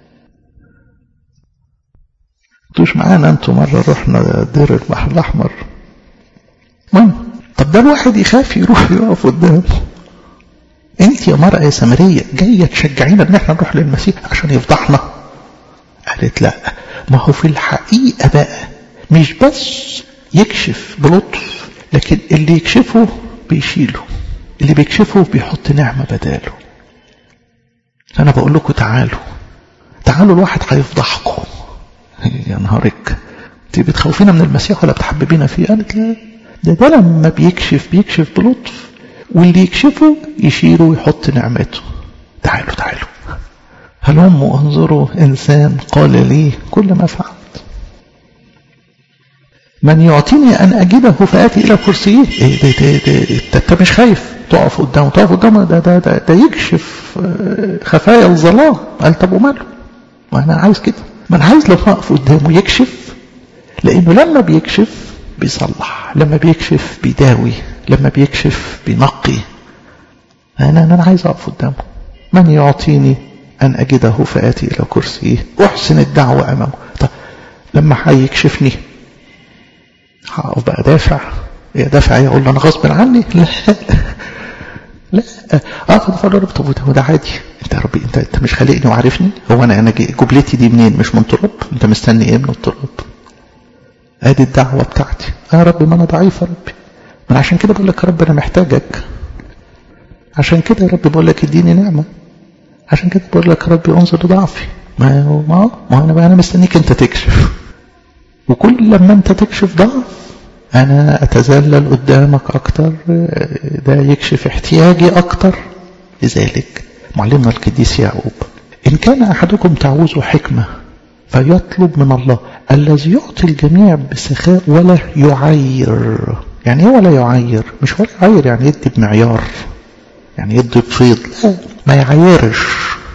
انتوش معانا انتوا مرة رحنا دير البحر الأحمر المهم طب ده الواحد يخاف يروح يقف قدامه انت يا مرأة يا سامرية جاية تشجعينا ان احنا نروح للمسيح عشان يفضحنا قالت لا ما هو في الحقيقة بقى مش بس يكشف بلطف لكن اللي يكشفه بيشيله اللي بيكشفه بيحط نعمة بداله أنا بقول لكم تعالوا تعالوا الواحد هيفضحكم يا نهارك انت بتخوفينا من المسيح ولا بتحببينا فيه قالت لا ده ده لما بيكشف بيكشف بلطف واللي يكشفه يشيله ويحط نعمته تعالوا تعالوا هلم انظروا إنسان قال لي كل ما فعلت من يعطيني أن أجده فآتي إلى كرسيه إيه ده ده ده أنت مش خايف تقف قدامه تقف قدامه ده ده ده, ده يكشف خفايا الظلام قال طب وماله ما أنا عايز كده ما أنا عايز لما أقف قدامه يكشف لأنه لما بيكشف بيصلح لما بيكشف بيداوي لما بيكشف بينقي أنا أنا عايز أقف قدامه من يعطيني أن أجده فآتي إلى كرسيه أحسن الدعوة أمامه طب لما هيكشفني هقف بقى دافع يا دافع يقول له أنا غصب عني لا لا اه طب رب طب وده عادي انت يا ربي انت انت مش خالقني وعارفني هو انا انا جبلتي دي منين مش من تراب انت مستني ايه من التراب ادي الدعوه بتاعتي يا رب ما انا ضعيف يا ربي من عشان كده بقول لك يا رب انا محتاجك عشان كده يا رب بقول لك اديني نعمه عشان كده بقول لك يا ربي انظر لضعفي ما هو ما ما انا بقى انا مستنيك انت تكشف وكل لما انت تكشف ضعف انا اتذلل قدامك اكتر ده يكشف احتياجي اكتر لذلك معلمنا القديس يعقوب ان كان احدكم تعوز حكمه فيطلب من الله الذي يعطي الجميع بسخاء ولا يعير يعني ايه ولا يعير مش ولا يعير يعني يدي بمعيار يعني يدي بفيض لا ما يعيرش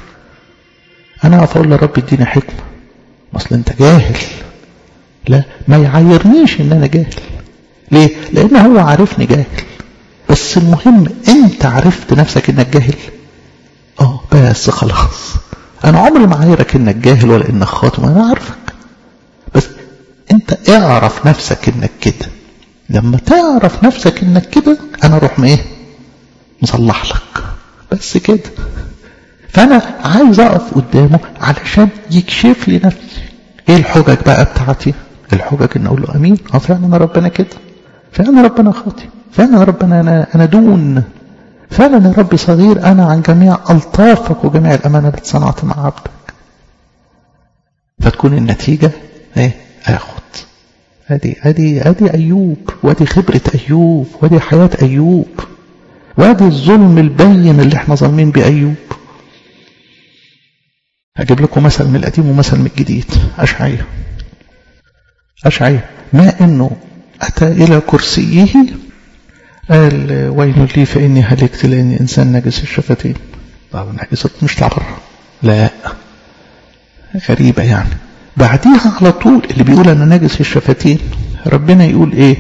انا اقف اقول لرب اديني حكمه اصل انت جاهل لا ما يعيرنيش ان انا جاهل ليه لان هو عارفني جاهل بس المهم انت عرفت نفسك انك جاهل اه بس خلاص انا عمري ما عايرك انك جاهل ولا انك خاطئ انا عارفك بس انت اعرف نفسك انك كده لما تعرف نفسك انك كده انا اروح ايه مصلح لك بس كده فانا عايز اقف قدامه علشان يكشف لي نفسي ايه الحجج بقى بتاعتي الحجج ان اقول له امين اه فعلا انا ربنا كده فعلا ربنا خاطي فعلا ربنا انا انا دون فعلا يا رب صغير انا عن جميع الطافك وجميع الامانه التي صنعت مع عبدك فتكون النتيجه ايه اخد ادي ادي ادي ايوب وادي خبره ايوب وادي حياه ايوب وادي الظلم البين اللي احنا ظالمين بايوب هجيب لكم مثل من القديم ومثل من الجديد اشعياء اشعياء ما انه اتى الى كرسيه قال ويل لي فاني هلكت لاني انسان نجس الشفتين طب نجست مش بره لا غريبه يعني بعديها على طول اللي بيقول انا نجس الشفتين ربنا يقول ايه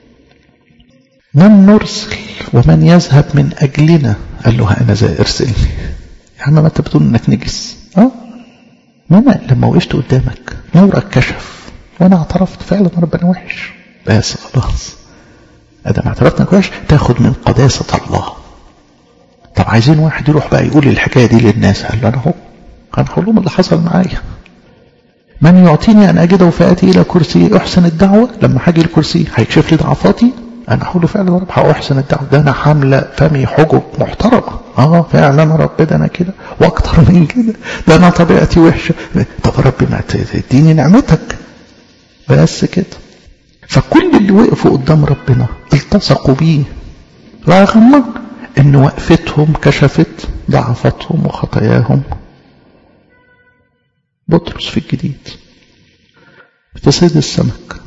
من نرسل ومن يذهب من اجلنا قال له انا ذا ارسلني يا عم ما انت بتقول انك نجس اه ما انا لما وقفت قدامك نورك كشف وانا اعترفت فعلا ربنا وحش بس خلاص ادم اعترفت انك وحش تاخد من قداسه الله طب عايزين واحد يروح بقى يقول الحكاية دي للناس قال له أنا هو أنا هقول لهم اللي حصل معايا من يعطيني أن أجده فآتي إلى كرسي أحسن الدعوة لما حاجي الكرسي هيكشف لي ضعفاتي أنا هقول له فعلا رب هأحسن الدعوة ده أنا حاملة فمي حجب محترمة آه فعلا رب ده أنا كده وأكتر من كده ده أنا طبيعتي وحشة طب رب ما تديني نعمتك بس كده فكل اللي وقفوا قدام ربنا التصقوا بيه رغم ان وقفتهم كشفت ضعفاتهم وخطاياهم بطرس في الجديد في صيد السمك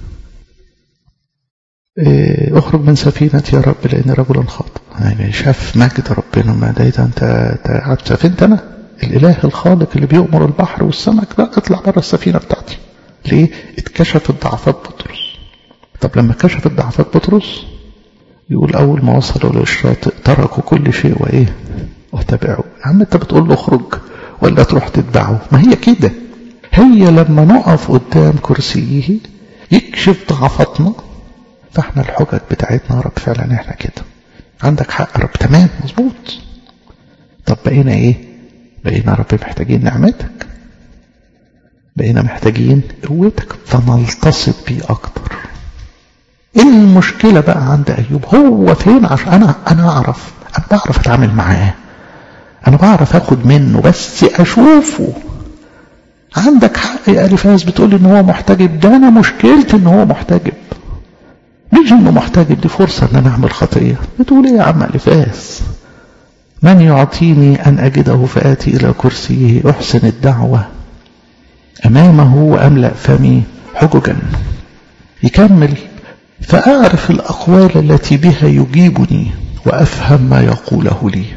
إيه اخرج من سفينتي يا رب لاني رجل خاطئ يعني شاف مجد ربنا ما ده انت قاعد سفينتي انا الاله الخالق اللي بيؤمر البحر والسمك لا اطلع بره السفينه بتاعتي ليه اتكشفت ضعفات بطرس طب لما كشفت ضعفات بطرس يقول أول ما وصلوا للشاطئ تركوا كل شيء وإيه وتبعوا يا عم أنت بتقول له اخرج ولا تروح تتبعه ما هي كده هي لما نقف قدام كرسيه يكشف ضعفاتنا فاحنا الحجج بتاعتنا يا رب فعلا احنا كده عندك حق يا رب تمام مظبوط طب بقينا ايه بقينا يا رب محتاجين نعمتك بقينا محتاجين قوتك فنلتصق بيه اكتر المشكلة بقى عند أيوب هو فين عشان أنا أنا أعرف أنا بعرف أتعامل معاه أنا بعرف أخد منه بس أشوفه عندك حق يا ألفاز بتقول إن هو محتجب ده أنا مشكلتي إن هو محتجب مش إنه محتجب دي فرصة إن أنا أعمل خطية بتقول إيه يا عم ألفاز من يعطيني أن أجده فآتي إلى كرسيه أحسن الدعوة أمامه وأملأ فمي حججا يكمل فأعرف الأقوال التي بها يجيبني وأفهم ما يقوله لي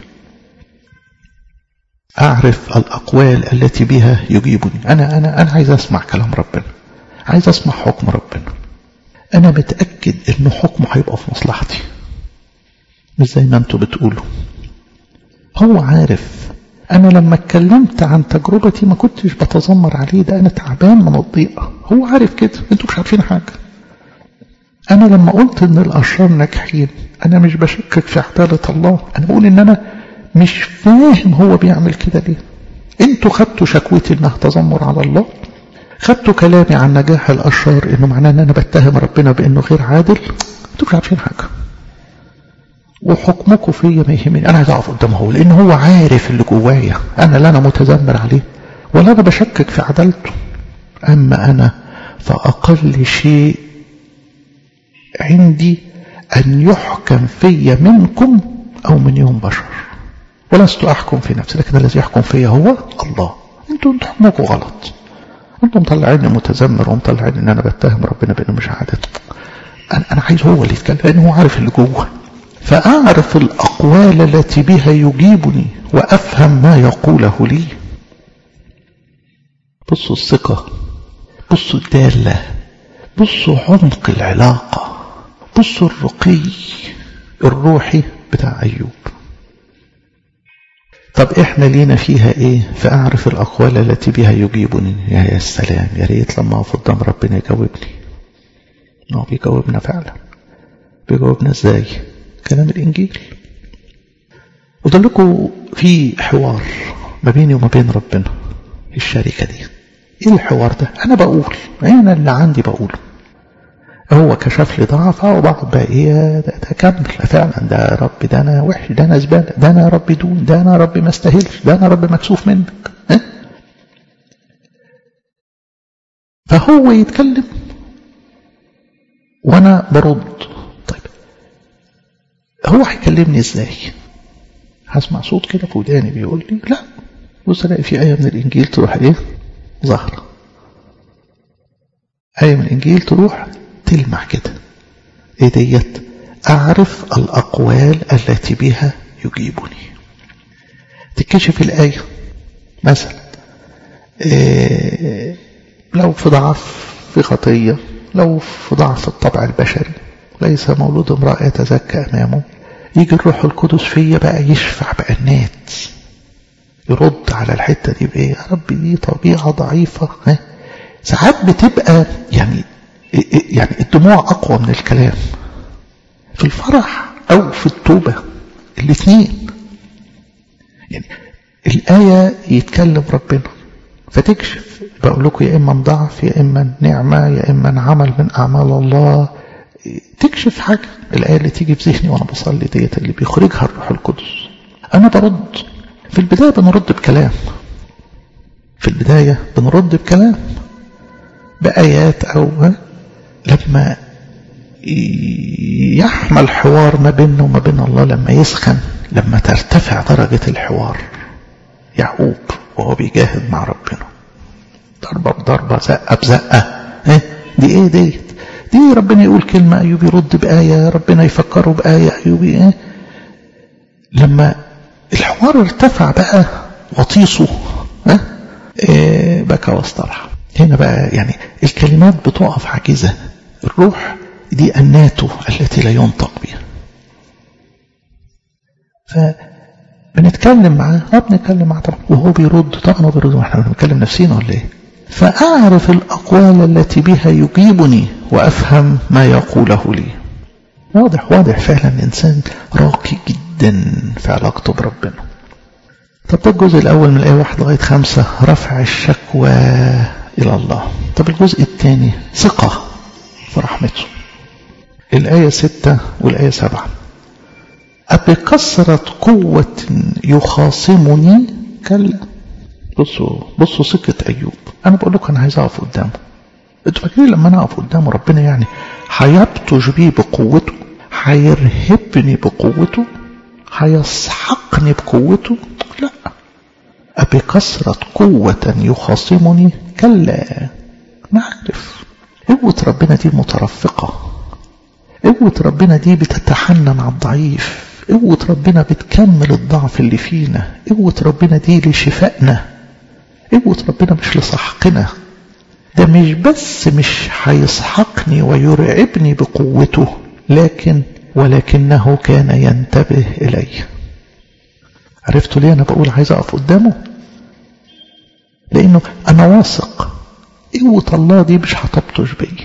أعرف الأقوال التي بها يجيبني أنا أنا أنا عايز أسمع كلام ربنا عايز أسمع حكم ربنا أنا متأكد إن حكمه هيبقى في مصلحتي مش زي ما أنتوا بتقولوا هو عارف أنا لما اتكلمت عن تجربتي ما كنتش بتذمر عليه ده أنا تعبان من الضيقة هو عارف كده أنتوا مش عارفين حاجة أنا لما قلت إن الأشرار ناجحين أنا مش بشكك في عدالة الله أنا بقول إن أنا مش فاهم هو بيعمل كده ليه أنتوا خدتوا شكوتي إنها تذمر على الله خدتوا كلامي عن نجاح الأشرار إنه معناه إن أنا بتهم ربنا بإنه غير عادل أنتوا مش عارفين حاجة وحكمكم فيا ما يهمني أنا عايز أقف قدامه هو لأن هو عارف اللي جوايا أنا لا أنا متذمر عليه ولا أنا بشكك في عدالته أما أنا فأقل شيء عندي أن يحكم في منكم أو من يوم بشر ولست أحكم في نفسي لكن الذي يحكم في هو الله أنتم تحكمكم غلط أنتم مطلعيني متذمر ومطلعيني أن أنا بتهم ربنا بأنه مش عادل أنا, أنا عايز هو اللي يتكلم لأنه هو عارف اللي جوه فأعرف الأقوال التي بها يجيبني وأفهم ما يقوله لي بصوا الثقة بصوا الدالة بصوا عمق العلاقة بصوا الرقي الروحي بتاع أيوب طب احنا لينا فيها ايه فاعرف الاقوال التي بها يجيبني يا السلام يا ريت لما اقف قدام ربنا يجاوبني هو بيجاوبنا فعلا بيجاوبنا ازاي كلام الانجيل وده لكم في حوار ما بيني وما بين ربنا الشركة دي ايه الحوار ده انا بقول انا اللي عندي بقوله هو كشف لي ضعف وبقعد بقى ايه ده, ده كمل فعلا ده يا رب ده انا وحش ده انا زباله ده انا يا رب دون ده انا يا رب ما استاهلش ده انا يا رب مكسوف منك ها؟ فهو يتكلم وانا برد طيب هو هيكلمني ازاي هسمع صوت كده في وداني بيقول لي لا بص الاقي في ايه من الانجيل تروح ايه ظاهره ايه من الانجيل تروح تلمع كده ايه ديت اعرف الاقوال التي بها يجيبني تكشف الايه مثلا إيه لو في ضعف في خطيه لو في ضعف الطبع البشري ليس مولود امرأة يتزكى أمامه يجي الروح القدس فيا بقى يشفع بقى النات يرد على الحتة دي بإيه يا رب دي طبيعة ضعيفة ها ساعات بتبقى يعني يعني الدموع أقوى من الكلام في الفرح أو في التوبة الاثنين يعني الآية يتكلم ربنا فتكشف بقول لكم يا إما ضعف يا إما نعمة يا إما عمل من أعمال الله تكشف حاجة الآية اللي تيجي في ذهني وأنا بصلي ديت اللي بيخرجها الروح القدس أنا برد في البداية بنرد بكلام في البداية بنرد بكلام بآيات أو لما يحمل حوار ما بيننا وما بين الله لما يسخن لما ترتفع درجة الحوار يعقوب وهو بيجاهد مع ربنا ضربة بضربة زقة بزقة ايه دي ايه ديت دي ربنا يقول كلمة أيوب يرد بآية ربنا يفكره بآية أيوب ايه لما الحوار ارتفع بقى وطيسه ها إيه بكى واسترح هنا بقى يعني الكلمات بتقف عاجزة الروح دي أناته التي لا ينطق بها فبنتكلم معاه اه بنتكلم معاه طبعا وهو بيرد طبعا هو بيرد واحنا بنتكلم نفسينا ولا ايه فأعرف الأقوال التي بها يجيبني وأفهم ما يقوله لي واضح واضح فعلا الإنسان راقي جدا في علاقته بربنا طب ده الجزء الأول من الآية واحد لغاية خمسة رفع الشكوى إلى الله طب الجزء الثاني ثقة في رحمته الآية ستة والآية سبعة أبكثرة قوة يخاصمني كلا بصوا بصوا سكة أيوب أنا بقول لكم أنا عايز أقف قدامه أنتوا فاكرين لما أنا أقف قدامه ربنا يعني هيبطش بيه بقوته هيرهبني بقوته هيسحقني بقوته لا أبكثرة قوة يخاصمني كلا ما أعرف قوة ربنا دي مترفقة قوة ربنا دي بتتحنن على الضعيف قوة ربنا بتكمل الضعف اللي فينا قوة ربنا دي لشفائنا قوة ربنا مش لسحقنا ده مش بس مش هيسحقني ويرعبني بقوته لكن ولكنه كان ينتبه إلي عرفتوا ليه أنا بقول عايز أقف قدامه لأنه أنا واثق قوة الله دي مش هتبطش بيا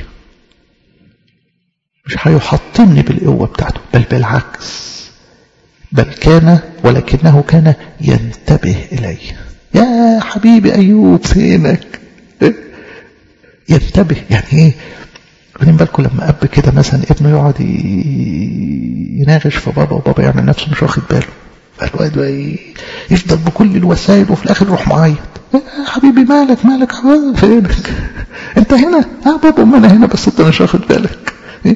مش هيحطمني بالقوة بتاعته بل بالعكس بل كان ولكنه كان ينتبه إلي يا حبيبي أيوب فينك ينتبه يعني ايه واخدين بالكم لما اب كده مثلا ابنه يقعد يناغش في بابا وبابا يعمل نفسه مش واخد باله فالواد بقى يفضل بكل الوسائل وفي الاخر يروح معيط حبيبي مالك مالك فينك انت هنا اه بابا ما انا هنا بس انت مش واخد بالك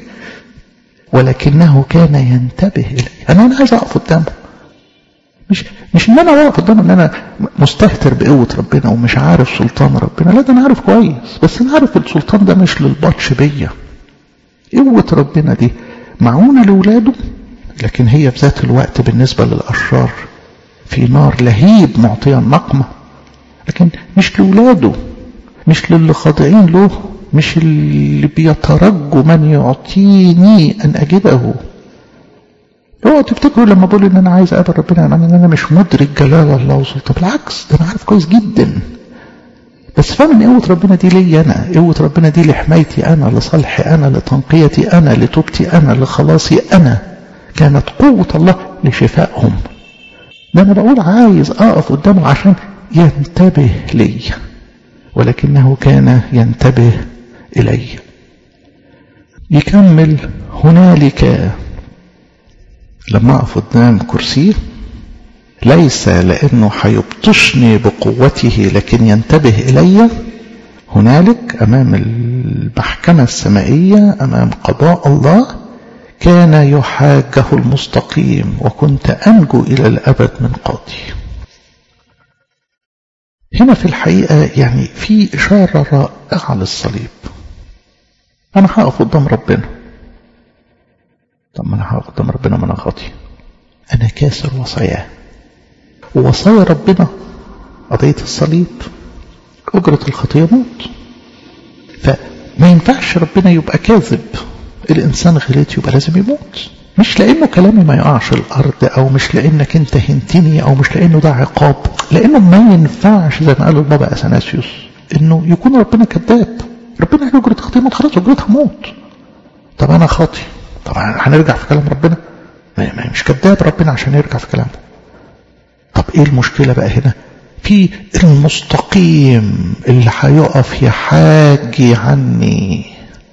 ولكنه كان ينتبه الي انا انا عايز اقف قدامه مش مش ان انا واقف قدامه ان انا مستهتر بقوه ربنا ومش عارف سلطان ربنا لا ده انا عارف كويس بس انا عارف السلطان ده مش للبطش بيا قوه ربنا دي معونه لاولاده لكن هي في ذات الوقت بالنسبه للاشرار في نار لهيب معطيه النقمه لكن مش لاولاده مش للي خاضعين له مش اللي بيترجوا من يعطيني ان اجده اوعوا تفتكروا لما بقول ان انا عايز اقابل ربنا يعني ان انا مش مدرك جلال الله وسلطه بالعكس ده انا عارف كويس جدا بس فاهم ان قوه ربنا دي ليا انا قوه ربنا دي لحمايتي انا لصالحي انا لتنقيتي انا لتوبتي انا لخلاصي انا كانت قوه الله لشفائهم ده انا بقول عايز اقف قدامه عشان ينتبه لي ولكنه كان ينتبه الي يكمل هنالك لما أقف قدام كرسيه ليس لأنه هيبطشني بقوته لكن ينتبه إلي هنالك أمام المحكمة السمائية أمام قضاء الله كان يحاجه المستقيم وكنت أنجو إلى الأبد من قاضي هنا في الحقيقة يعني في إشارة رائعة للصليب أنا هقف قدام ربنا طب ما انا هقف قدام ربنا ما انا خاطي انا كاسر وصاياه ووصايا ربنا قضية الصليب أجرة الخطية موت فما ينفعش ربنا يبقى كاذب الإنسان غلط يبقى لازم يموت مش لأنه كلامي ما يقعش الأرض أو مش لأنك أنت هنتني أو مش لأنه ده عقاب لأنه ما ينفعش زي ما قال البابا أثناسيوس إنه يكون ربنا كذاب ربنا قال أجرة الخطية موت خلاص أجرتها موت طب أنا خاطي طبعا هنرجع في كلام ربنا مش كذاب ربنا عشان يرجع في كلامه طب ايه المشكلة بقى هنا في المستقيم اللي هيقف يحاجي عني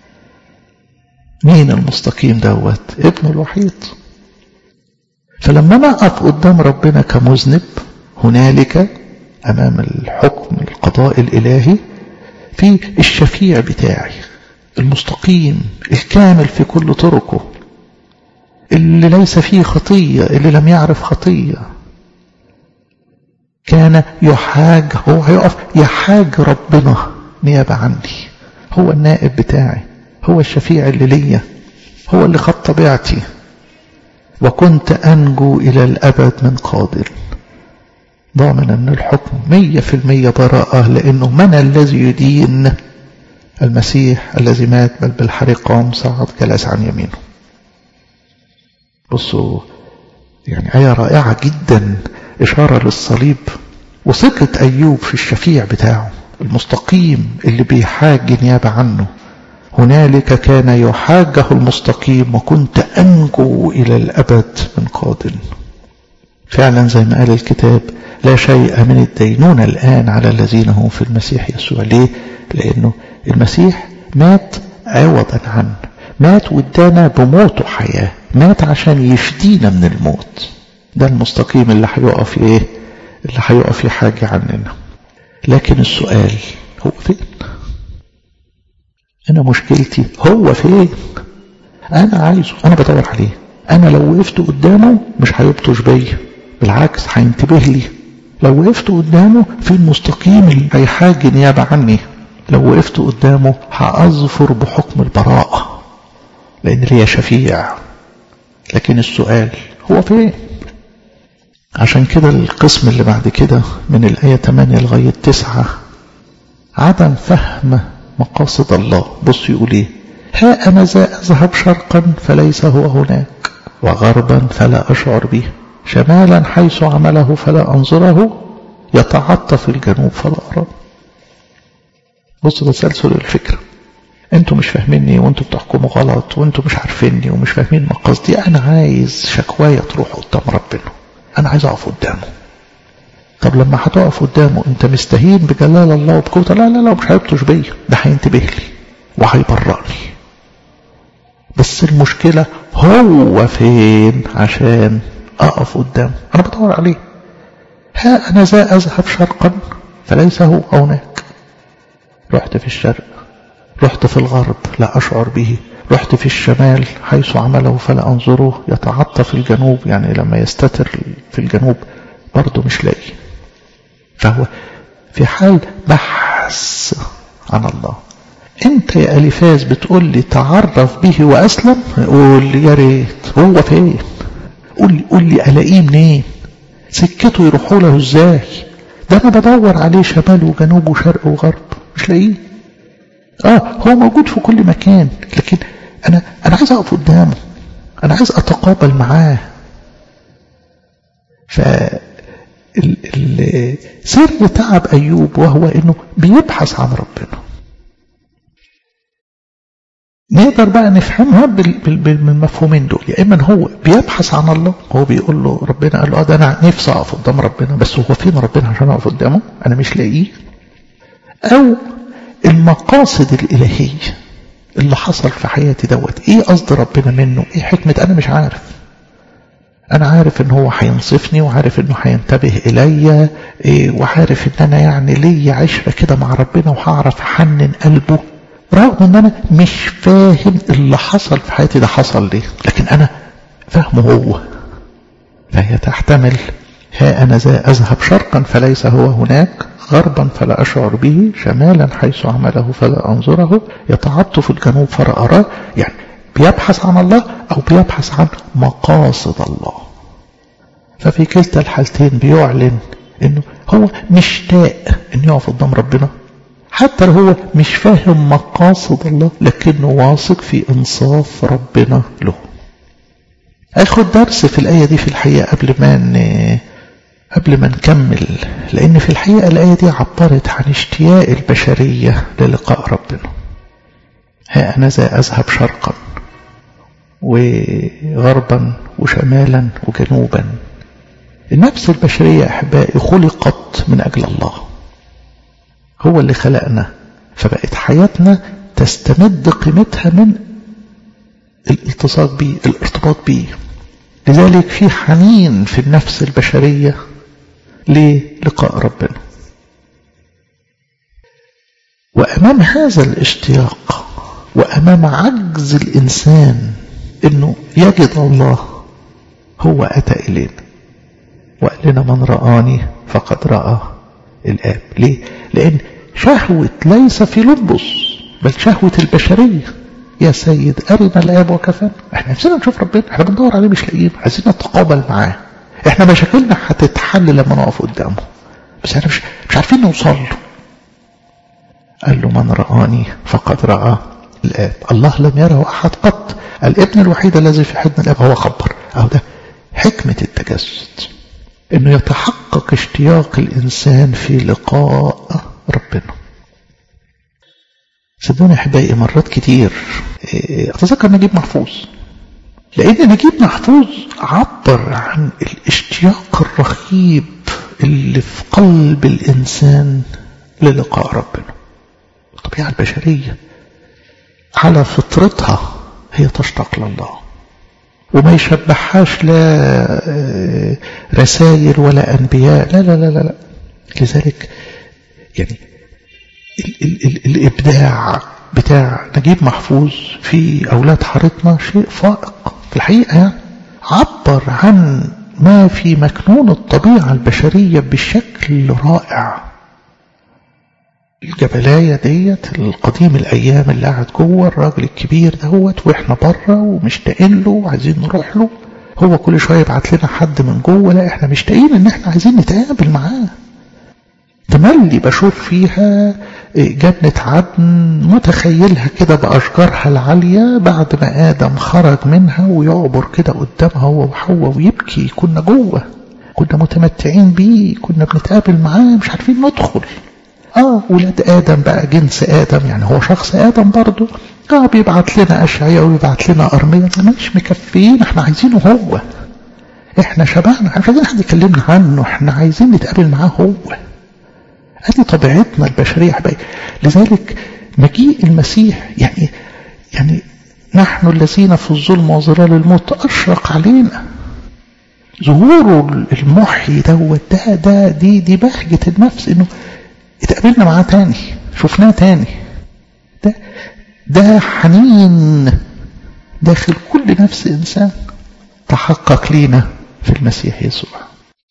مين المستقيم دوت ابنه الوحيد فلما انا اقف قدام ربنا كمذنب هنالك امام الحكم القضاء الالهي في الشفيع بتاعي المستقيم الكامل في كل طرقه اللي ليس فيه خطية اللي لم يعرف خطية كان يحاج هو هيقف يحاج ربنا نيابة عني هو النائب بتاعي هو الشفيع اللي ليا هو اللي خد طبيعتي وكنت أنجو إلى الأبد من قادر ضامن أن الحكم مية في المية براءة لأنه من الذي يدين المسيح الذي مات بل بالحريق قام صعد جلس عن يمينه بصوا يعني آية رائعة جدا إشارة للصليب وثقة أيوب في الشفيع بتاعه المستقيم اللي بيحاج نيابة عنه هنالك كان يحاجه المستقيم وكنت أنجو إلى الأبد من قادر فعلا زي ما قال الكتاب لا شيء من الدينونة الآن على الذين هم في المسيح يسوع ليه؟ لأنه المسيح مات عوضا عنه مات وادانا بموته حياة مات عشان يفدينا من الموت ده المستقيم اللي هيقف ايه اللي هيقف يحاجي عننا لكن السؤال هو فين انا مشكلتي هو فين انا عايزه انا بدور عليه انا لو وقفت قدامه مش هيبطش بيا بالعكس هينتبه لي لو وقفت قدامه في المستقيم اللي هيحاجي نيابة عني لو وقفت قدامه هأظفر بحكم البراءة لأن ليا شفيع لكن السؤال هو فين عشان كده القسم اللي بعد كده من الآية 8 لغاية 9 عدم فهم مقاصد الله بص يقول ايه ها أنا ذا أذهب شرقا فليس هو هناك وغربا فلا أشعر به شمالا حيث عمله فلا أنظره يتعطف الجنوب فلا أراه بص تسلسل الفكرة انتوا مش فاهميني وانتوا بتحكموا غلط وانتوا مش عارفيني ومش فاهمين مقاصدي انا عايز شكواية تروح قدام ربنا انا عايز اقف قدامه طب لما هتقف قدامه انت مستهين بجلال الله وبقوته لا لا لا مش هيبطش بيا ده هينتبه لي وهيبرأني بس المشكلة هو فين عشان اقف قدامه انا بدور عليه ها انا ذا اذهب شرقا فليس هو هناك رحت في الشرق رحت في الغرب لا أشعر به رحت في الشمال حيث عمله فلا أنظره يتعطف الجنوب يعني لما يستتر في الجنوب برضه مش لاقي فهو في حال بحث عن الله انت يا أليفاز بتقول لي تعرف به وأسلم قول لي يا ريت هو فين قول لي قول لي ألاقيه منين سكته يروحوا له ازاي ده انا بدور عليه شمال وجنوب وشرق وغرب مش لاقيه اه هو موجود في كل مكان لكن انا انا عايز اقف قدامه انا عايز اتقابل معاه ف سر تعب ايوب وهو انه بيبحث عن ربنا نقدر بقى نفهمها بالمفهومين دول يا اما هو بيبحث عن الله هو بيقول له ربنا قال له اه ده انا نفسي اقف قدام ربنا بس هو فين ربنا عشان اقف قدامه انا مش لاقيه او المقاصد الالهيه اللي حصل في حياتي دوت ايه قصد ربنا منه ايه حكمه انا مش عارف انا عارف ان هو هينصفني وعارف انه هينتبه الي إيه وعارف ان انا يعني ليا عشره كده مع ربنا وهعرف احنن قلبه رغم ان انا مش فاهم اللي حصل في حياتي ده حصل ليه لكن انا فاهمه هو فهي تحتمل ها انا ذا اذهب شرقا فليس هو هناك غربا فلا اشعر به شمالا حيث عمله فلا انظره يتعطف الجنوب فلا اراه يعني بيبحث عن الله او بيبحث عن مقاصد الله ففي كلتا الحالتين بيعلن انه هو مشتاق انه يقف قدام ربنا حتى لو هو مش فاهم مقاصد الله لكنه واثق في انصاف ربنا له اخد درس في الايه دي في الحقيقه قبل ما قبل ما نكمل لان في الحقيقه الايه دي عبرت عن اشتياق البشريه للقاء ربنا ها انا ذا اذهب شرقا وغربا وشمالا وجنوبا النفس البشرية أحبائي خلقت من أجل الله هو اللي خلقنا فبقت حياتنا تستمد قيمتها من الالتصاق بيه الارتباط بيه لذلك في حنين في النفس البشرية للقاء ربنا وأمام هذا الاشتياق وأمام عجز الإنسان أنه يجد الله هو أتى إلينا وقال لنا من رآني فقد رأى الآب ليه؟ لأن شهوة ليس في لبس بل شهوة البشرية يا سيد أرنا الآب وكفانا احنا نفسنا نشوف ربنا احنا بندور عليه مش لاقيين عايزين نتقابل معاه احنا مشاكلنا هتتحل لما نقف قدامه بس احنا مش, مش عارفين نوصل له قال له من رآني فقد رأى الآب الله لم يره أحد قط الابن الوحيد الذي في حضن الآب هو خبر أو ده حكمة التجسد انه يتحقق اشتياق الانسان في لقاء ربنا صدقوني احبائي مرات كتير اتذكر نجيب محفوظ لان نجيب محفوظ عبر عن الاشتياق الرهيب اللي في قلب الانسان للقاء ربنا الطبيعه البشريه على فطرتها هي تشتاق لله وما يشبههاش لا رسائل ولا أنبياء لا لا لا لا لذلك يعني ال ال ال الإبداع بتاع نجيب محفوظ في أولاد حارتنا شيء فائق في الحقيقة يعني عبر عن ما في مكنون الطبيعة البشرية بشكل رائع الجبلاية ديت القديم الأيام اللي قاعد جوه الراجل الكبير دهوت وإحنا بره ومشتاقين له وعايزين نروح له هو كل شوية يبعت لنا حد من جوه لا إحنا مشتاقين إن إحنا عايزين نتقابل معاه تملي بشوف فيها جنة عدن متخيلها كده بأشجارها العالية بعد ما آدم خرج منها ويعبر كده قدامها هو وحواء ويبكي كنا جوه كنا متمتعين بيه كنا بنتقابل معاه مش عارفين ندخل اه ولاد ادم بقى جنس ادم يعني هو شخص ادم برضه اه بيبعت لنا اشعياء ويبعت لنا ارميه مش مكفيين احنا عايزينه هو احنا شبهنا احنا مش عايزين حد يكلمنا عنه احنا عايزين نتقابل معاه هو ادي طبيعتنا البشريه حبايبي لذلك مجيء المسيح يعني يعني نحن الذين في الظلم وظلال الموت اشرق علينا ظهوره المحيي دوت ده ده دي دي بهجه النفس انه اتقابلنا معاه تاني شفناه تاني ده ده حنين داخل كل نفس إنسان تحقق لينا في المسيح يسوع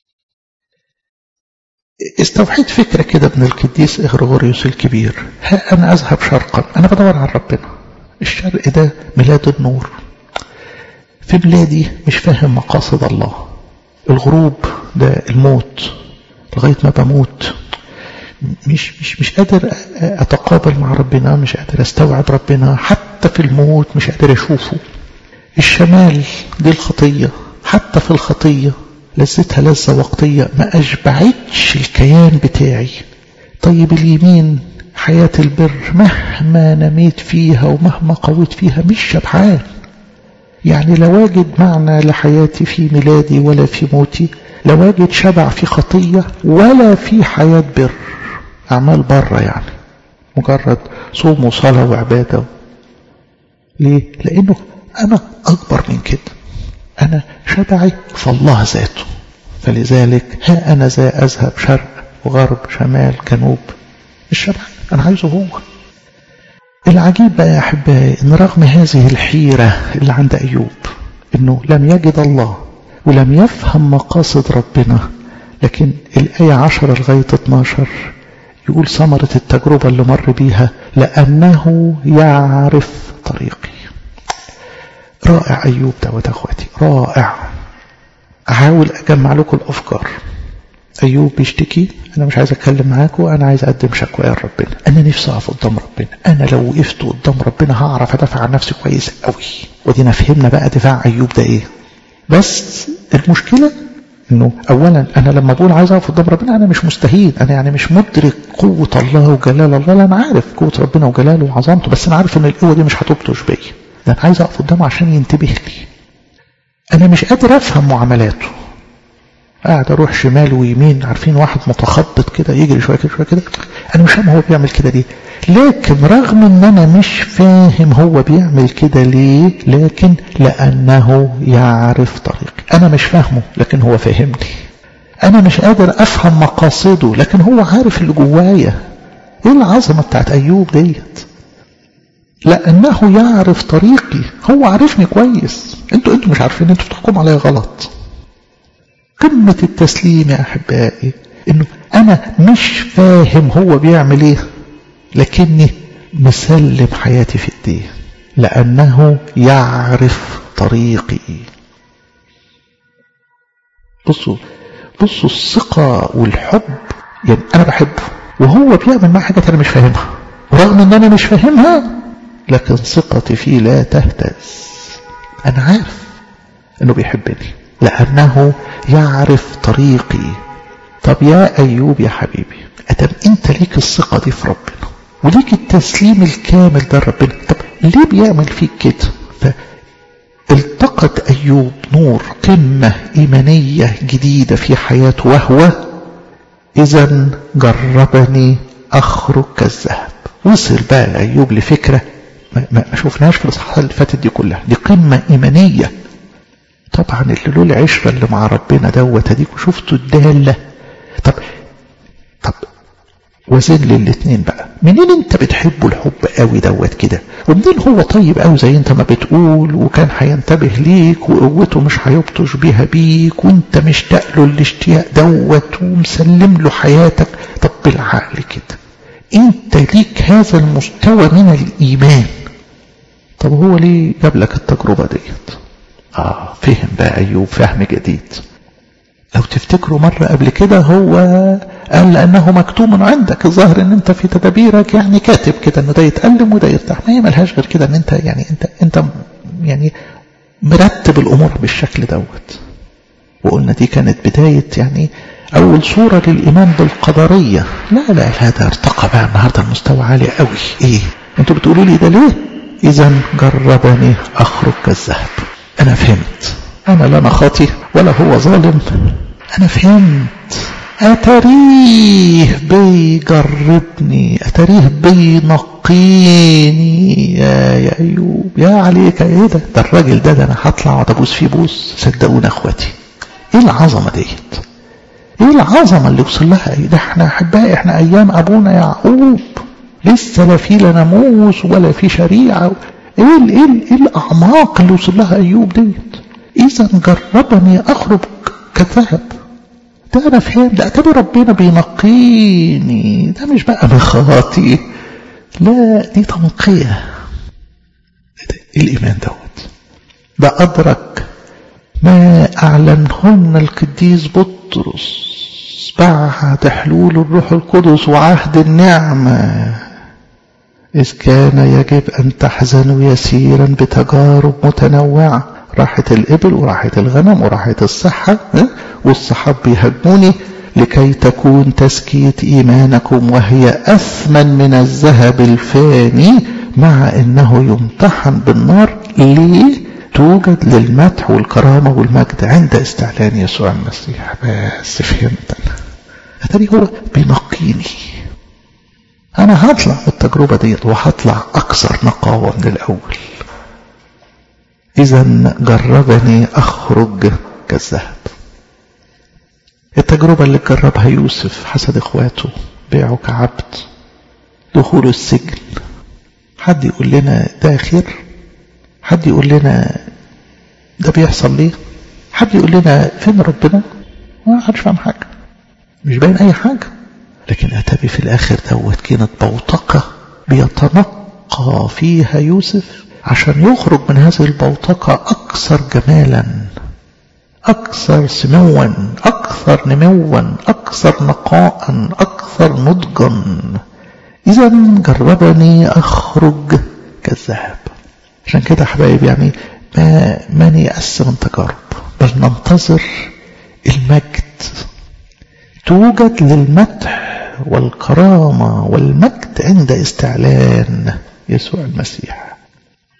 استوحيت فكرة كده من القديس إغريغوريوس الكبير ها أنا أذهب شرقا أنا بدور على ربنا الشرق ده ميلاد النور في بلادي مش فاهم مقاصد الله الغروب ده الموت لغاية ما بموت مش مش مش قادر اتقابل مع ربنا مش قادر استوعب ربنا حتى في الموت مش قادر اشوفه الشمال دي الخطيه حتى في الخطيه لذتها لذه وقتيه ما اشبعتش الكيان بتاعي طيب اليمين حياه البر مهما نميت فيها ومهما قويت فيها مش شبعان يعني لا واجد معنى لحياتي في ميلادي ولا في موتي لا واجد شبع في خطيه ولا في حياه بر أعمال بره يعني مجرد صوم وصلاة وعبادة ليه؟ لأنه أنا أكبر من كده أنا شبعي فالله ذاته فلذلك ها أنا ذا أذهب شرق وغرب شمال جنوب مش شبعي أنا عايزه هو العجيب بقى يا أحبائي إن رغم هذه الحيرة اللي عند أيوب إنه لم يجد الله ولم يفهم مقاصد ربنا لكن الآية 10 لغاية 12 يقول ثمرة التجربة اللي مر بيها لأنه يعرف طريقي رائع أيوب دوت أخواتي رائع أحاول أجمع لكم الأفكار أيوب بيشتكي أنا مش عايز أتكلم معاكم أنا عايز أقدم شكوى لربنا أنا نفسي أقف قدام ربنا أنا لو وقفت قدام ربنا هعرف أدافع عن نفسي كويس قوي ودينا فهمنا بقى دفاع أيوب ده إيه بس المشكلة انه اولا انا لما بقول عايز اقف قدام ربنا انا مش مستهين انا يعني مش مدرك قوه الله وجلال الله لا انا عارف قوه ربنا وجلاله وعظمته بس انا عارف ان القوه دي مش هتبطش بيا ده انا عايز اقف قدامه عشان ينتبه لي انا مش قادر افهم معاملاته قاعد اروح شمال ويمين عارفين واحد متخبط كده يجري شويه كده شويه كده انا مش فاهم هو بيعمل كده ليه لكن رغم ان انا مش فاهم هو بيعمل كده ليه لكن لانه يعرف طريقي انا مش فاهمه لكن هو فاهمني انا مش قادر افهم مقاصده لكن هو عارف اللي جوايا ايه العظمه بتاعت ايوب ديت لانه يعرف طريقي هو عارفني كويس انتوا انتوا مش عارفين انتوا بتحكموا عليا غلط قمة التسليم يا أحبائي إنه أنا مش فاهم هو بيعمل إيه لكني مسلم حياتي في الدين لأنه يعرف طريقي بصوا بصوا الثقة والحب يعني أنا بحبه وهو بيعمل معي حاجات أنا مش فاهمها ورغم إن أنا مش فاهمها لكن ثقتي فيه لا تهتز أنا عارف إنه بيحبني لأنه يعرف طريقي طب يا أيوب يا حبيبي أدم أنت ليك الثقة دي في ربنا وليك التسليم الكامل ده لربنا طب ليه بيعمل فيك كده فالتقط أيوب نور قمة إيمانية جديدة في حياته وهو إذا جربني أخرج كالذهب وصل بقى أيوب لفكرة ما, ما شفناش في الإصحاحات اللي فاتت دي كلها دي قمة إيمانية طبعا اللي له العشرة اللي مع ربنا دوت اديكوا شفتوا الدالة طب طب وزن الاثنين بقى منين انت بتحبه الحب قوي دوت كده ومنين هو طيب قوي زي انت ما بتقول وكان هينتبه ليك وقوته مش هيبطش بيها بيك وانت مشتاق له الاشتياق دوت ومسلم له حياتك طب بالعقل كده انت ليك هذا المستوى من الايمان طب هو ليه جاب لك التجربة ديت آه فهم بقى أيوب فهم جديد لو تفتكروا مرة قبل كده هو قال لأنه مكتوم عندك الظاهر ان انت في تدابيرك يعني كاتب كده انه ده يتألم وده يرتاح ما هي ملهاش غير كده ان انت يعني انت انت يعني مرتب الامور بالشكل دوت وقلنا دي كانت بداية يعني اول صورة للايمان بالقدرية لا لا لا ده ارتقى بقى النهاردة المستوى عالي قوي ايه انتوا بتقولوا لي ده ليه اذا جربني اخرج كالذهب أنا فهمت أنا لا أنا خاطي ولا هو ظالم أنا فهمت أتريه بيجربني أتريه بينقيني يا يا أيوب يا عليك إيه ده ده الراجل ده ده أنا هطلع وأقعد أبوس فيه بوس صدقونا إخواتي إيه العظمة ديت إيه العظمة اللي وصل لها ده إحنا أحبائي إحنا أيام أبونا يعقوب لسه لا في لا ناموس ولا في شريعة ايه ال ايه, ال إيه الاعماق اللي وصل لها ايوب ديت اذا جربني اخرج كذهب ده انا فهم ده اتاري ربنا بينقيني ده مش بقى بخاطي لا دي تنقية ايه الايمان دوت ده ادرك ما اعلنهن القديس بطرس بعد حلول الروح القدس وعهد النعمه إذ كان يجب أن تحزنوا يسيرا بتجارب متنوعة راحت الإبل وراحت الغنم وراحت الصحة والصحاب بيهاجموني لكي تكون تزكية إيمانكم وهي أثمن من الذهب الفاني مع أنه يمتحن بالنار ليه توجد للمدح والكرامة والمجد عند استعلان يسوع المسيح بس فهمت أنا أتاري هو بينقيني أنا هطلع من التجربة ديت وهطلع أكثر نقاوة من الأول إذا جربني أخرج كالذهب التجربة اللي جربها يوسف حسد إخواته بيعه كعبد دخوله السجن حد يقول لنا ده خير حد يقول لنا ده بيحصل ليه حد يقول لنا فين ربنا ما حدش فاهم حاجة مش باين أي حاجة لكن أتابي في الآخر دوت كانت بوتقة بيتنقى فيها يوسف عشان يخرج من هذه البوتقة أكثر جمالا أكثر سموا أكثر نموا أكثر نقاء أكثر نضجا إذا جربني أخرج كالذهب عشان كده حبايب يعني ما ما نيأس من تجارب بل ننتظر المجد توجد للمدح والكرامة والمجد عند استعلان يسوع المسيح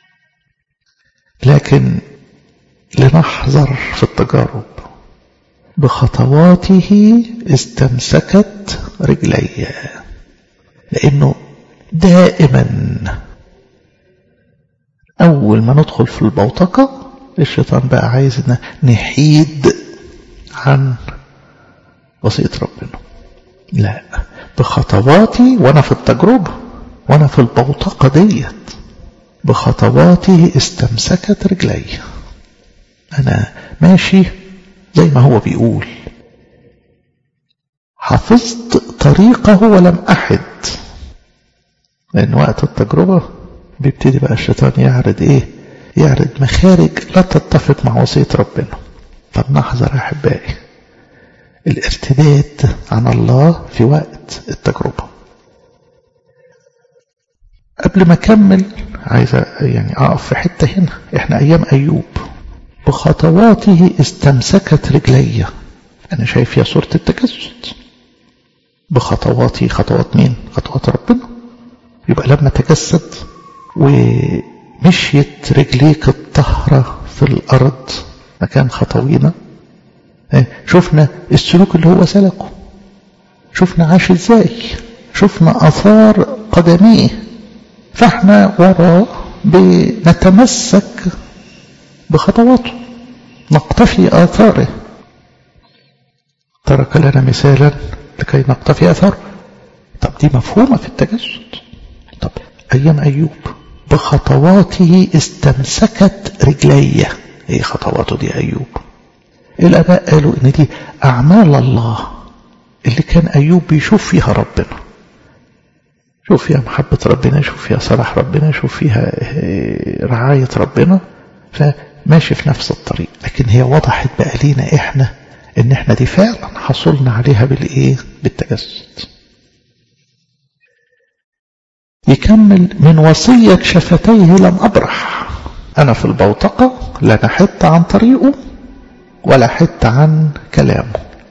لكن لنحذر في التجارب بخطواته استمسكت رجلي لأنه دائما أول ما ندخل في البوتقة الشيطان بقى عايز نحيد عن وصية ربنا لا بخطواتي وأنا في التجربة وأنا في البوتقة ديت بخطواته استمسكت رجلي أنا ماشي زي ما هو بيقول حفظت طريقه ولم أحد لأن وقت التجربة بيبتدي بقى الشيطان يعرض إيه يعرض مخارج لا تتفق مع وصية ربنا فلنحذر يا أحبائي الارتداد عن الله في وقت التجربة قبل ما أكمل عايز يعني أقف في حتة هنا إحنا أيام أيوب بخطواته استمسكت رجلي أنا شايف فيها صورة التجسد بخطواتي خطوات مين خطوات ربنا يبقى لما تجسد ومشيت رجليك الطهرة في الأرض مكان خطوينا شفنا السلوك اللي هو سلكه شفنا عاش ازاي شفنا أثار قدميه فاحنا وراه بنتمسك بخطواته نقتفي آثاره ترك لنا مثالا لكي نقتفي أثاره طب دي مفهومة في التجسد طب أيام أيوب بخطواته استمسكت رجلي ايه خطواته دي أيوب الآباء قالوا إن دي أعمال الله اللي كان أيوب بيشوف فيها ربنا شوف فيها محبة ربنا شوف فيها صلاح ربنا شوف فيها رعاية ربنا فماشي في نفس الطريق لكن هي وضحت بقى لينا إحنا إن إحنا دي فعلا حصلنا عليها بالإيه بالتجسد يكمل من وصية شفتيه لم أبرح أنا في البوتقة لا نحت عن طريقه ولا حت عن كلامه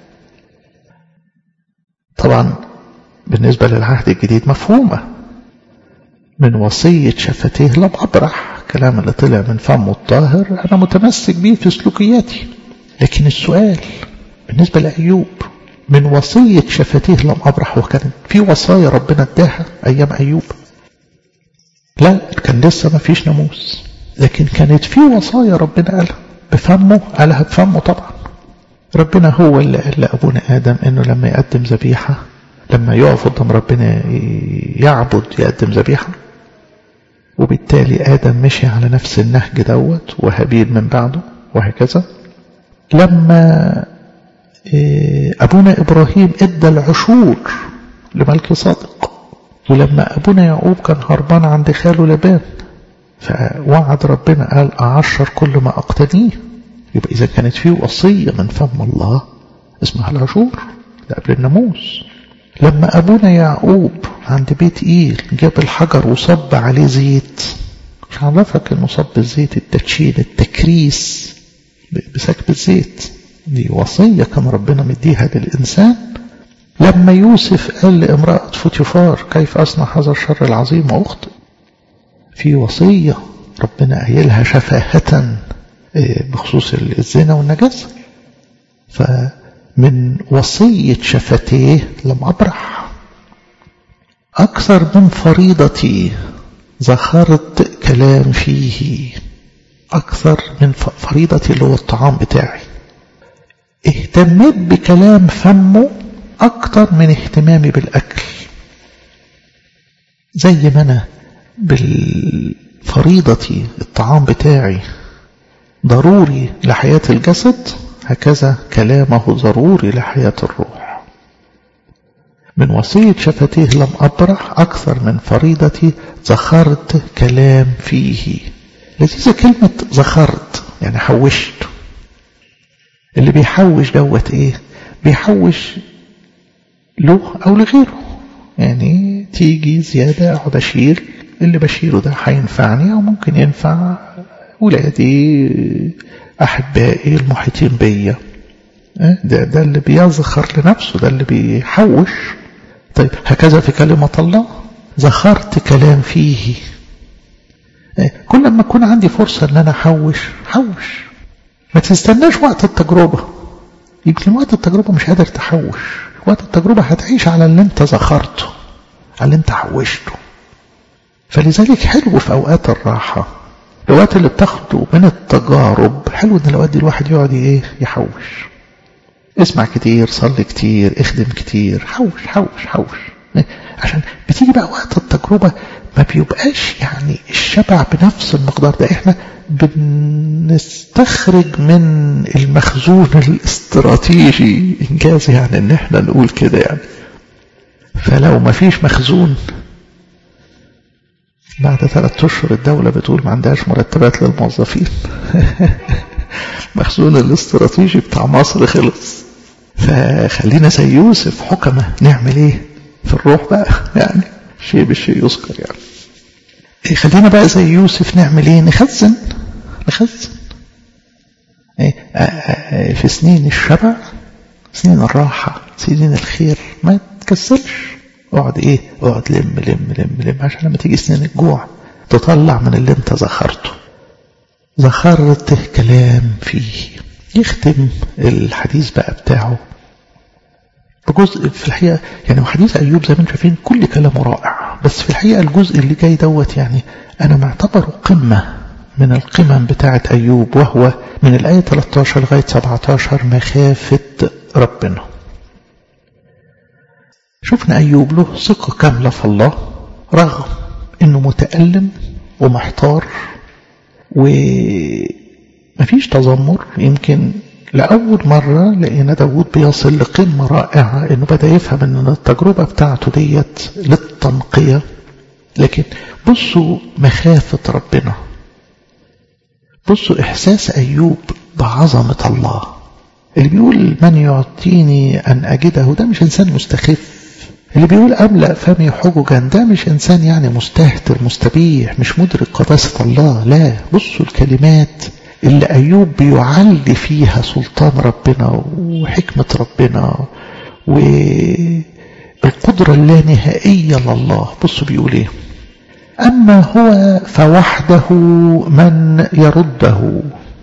طبعا بالنسبة للعهد الجديد مفهومة من وصية شفتيه لم أبرح كلام اللي طلع من فمه الطاهر أنا متمسك بيه في سلوكياتي لكن السؤال بالنسبة لأيوب من وصية شفتيه لم أبرح وكانت في وصايا ربنا اداها أيام أيوب لا كان لسه ما فيش ناموس لكن كانت في وصايا ربنا قالها بفمه قالها بفمه طبعا ربنا هو اللي قال لأبونا آدم إنه لما يقدم ذبيحة لما يقف قدام ربنا يعبد يقدم ذبيحة وبالتالي آدم مشي على نفس النهج دوت وهابيل من بعده وهكذا لما أبونا إبراهيم إدى العشور لملك صادق ولما أبونا يعقوب كان هربان عند خاله لبان فوعد ربنا قال أعشر كل ما أقتنيه يبقى إذا كانت فيه وصية من فم الله اسمها العشور ده قبل الناموس لما أبونا يعقوب عند بيت إيل جاب الحجر وصب عليه زيت مش عرفك إنه صب الزيت التدشين التكريس بسكب الزيت دي وصية كان ربنا مديها للإنسان لما يوسف قال لامرأة فوتيفار كيف أصنع هذا الشر العظيم وأخطئ في وصية ربنا قايلها شفاهة بخصوص الزنا والنجاسة فمن وصية شفتيه لم أبرح أكثر من فريضتي ذخرت كلام فيه أكثر من فريضتي اللي هو الطعام بتاعي اهتميت بكلام فمه أكثر من اهتمامي بالأكل زي ما أنا بالفريضة الطعام بتاعي ضروري لحياة الجسد هكذا كلامه ضروري لحياة الروح من وصية شفتيه لم أبرح أكثر من فريضتي ذخرت كلام فيه لذيذة كلمة ذخرت يعني حوشت اللي بيحوش دوت ايه بيحوش له او لغيره يعني تيجي زيادة اقعد اشيل اللي بشيله ده هينفعني او ممكن ينفع ولادي احبائي المحيطين بيا ده, ده اللي بيذخر لنفسه ده اللي بيحوش طيب هكذا في كلمة الله ذخرت كلام فيه كل ما يكون عندي فرصة ان انا احوش حوش ما تستناش وقت التجربة يمكن وقت التجربة مش قادر تحوش وقت التجربة هتعيش على اللي انت ذخرته على اللي انت حوشته فلذلك حلو في أوقات الراحة الوقت اللي بتاخده من التجارب حلو ان الأوقات دي الواحد يقعد ايه يحوش اسمع كتير صلي كتير اخدم كتير حوش حوش حوش عشان بتيجي بقى وقت التجربة ما بيبقاش يعني الشبع بنفس المقدار ده احنا بنستخرج من المخزون الاستراتيجي انجاز يعني ان احنا نقول كده يعني فلو ما فيش مخزون بعد ثلاث اشهر الدولة بتقول ما عندهاش مرتبات للموظفين مخزون الاستراتيجي بتاع مصر خلص فخلينا زي يوسف حكمة نعمل ايه في الروح بقى يعني شيء بالشيء يذكر يعني إيه خلينا بقى زي يوسف نعمل ايه نخزن نخزن إيه في سنين الشبع سنين الراحة سنين الخير ما تكسلش اقعد ايه اقعد لم لم لم لم عشان لما تيجي سنين الجوع تطلع من اللي انت ذخرته ذخرت كلام فيه يختم الحديث بقى بتاعه بجزء في الحقيقة يعني حديث أيوب زي ما انتم شايفين كل كلامه رائع بس في الحقيقة الجزء اللي جاي دوت يعني أنا معتبره قمة من القمم بتاعة أيوب وهو من الآية 13 لغاية 17 مخافة ربنا شفنا أيوب له ثقة كاملة في الله رغم أنه متألم ومحتار ومفيش تذمر يمكن لأول مرة لقينا داود بيصل لقمة رائعة أنه بدأ يفهم أن التجربة بتاعته ديت للتنقية لكن بصوا مخافة ربنا بصوا إحساس أيوب بعظمة الله اللي بيقول من يعطيني أن أجده ده مش إنسان مستخف اللي بيقول أملأ فمي حججا ده مش إنسان يعني مستهتر مستبيح مش مدرك قداسة الله لا بصوا الكلمات اللي أيوب بيعلي فيها سلطان ربنا وحكمة ربنا والقدرة اللانهائية لله بصوا بيقول ايه أما هو فوحده من يرده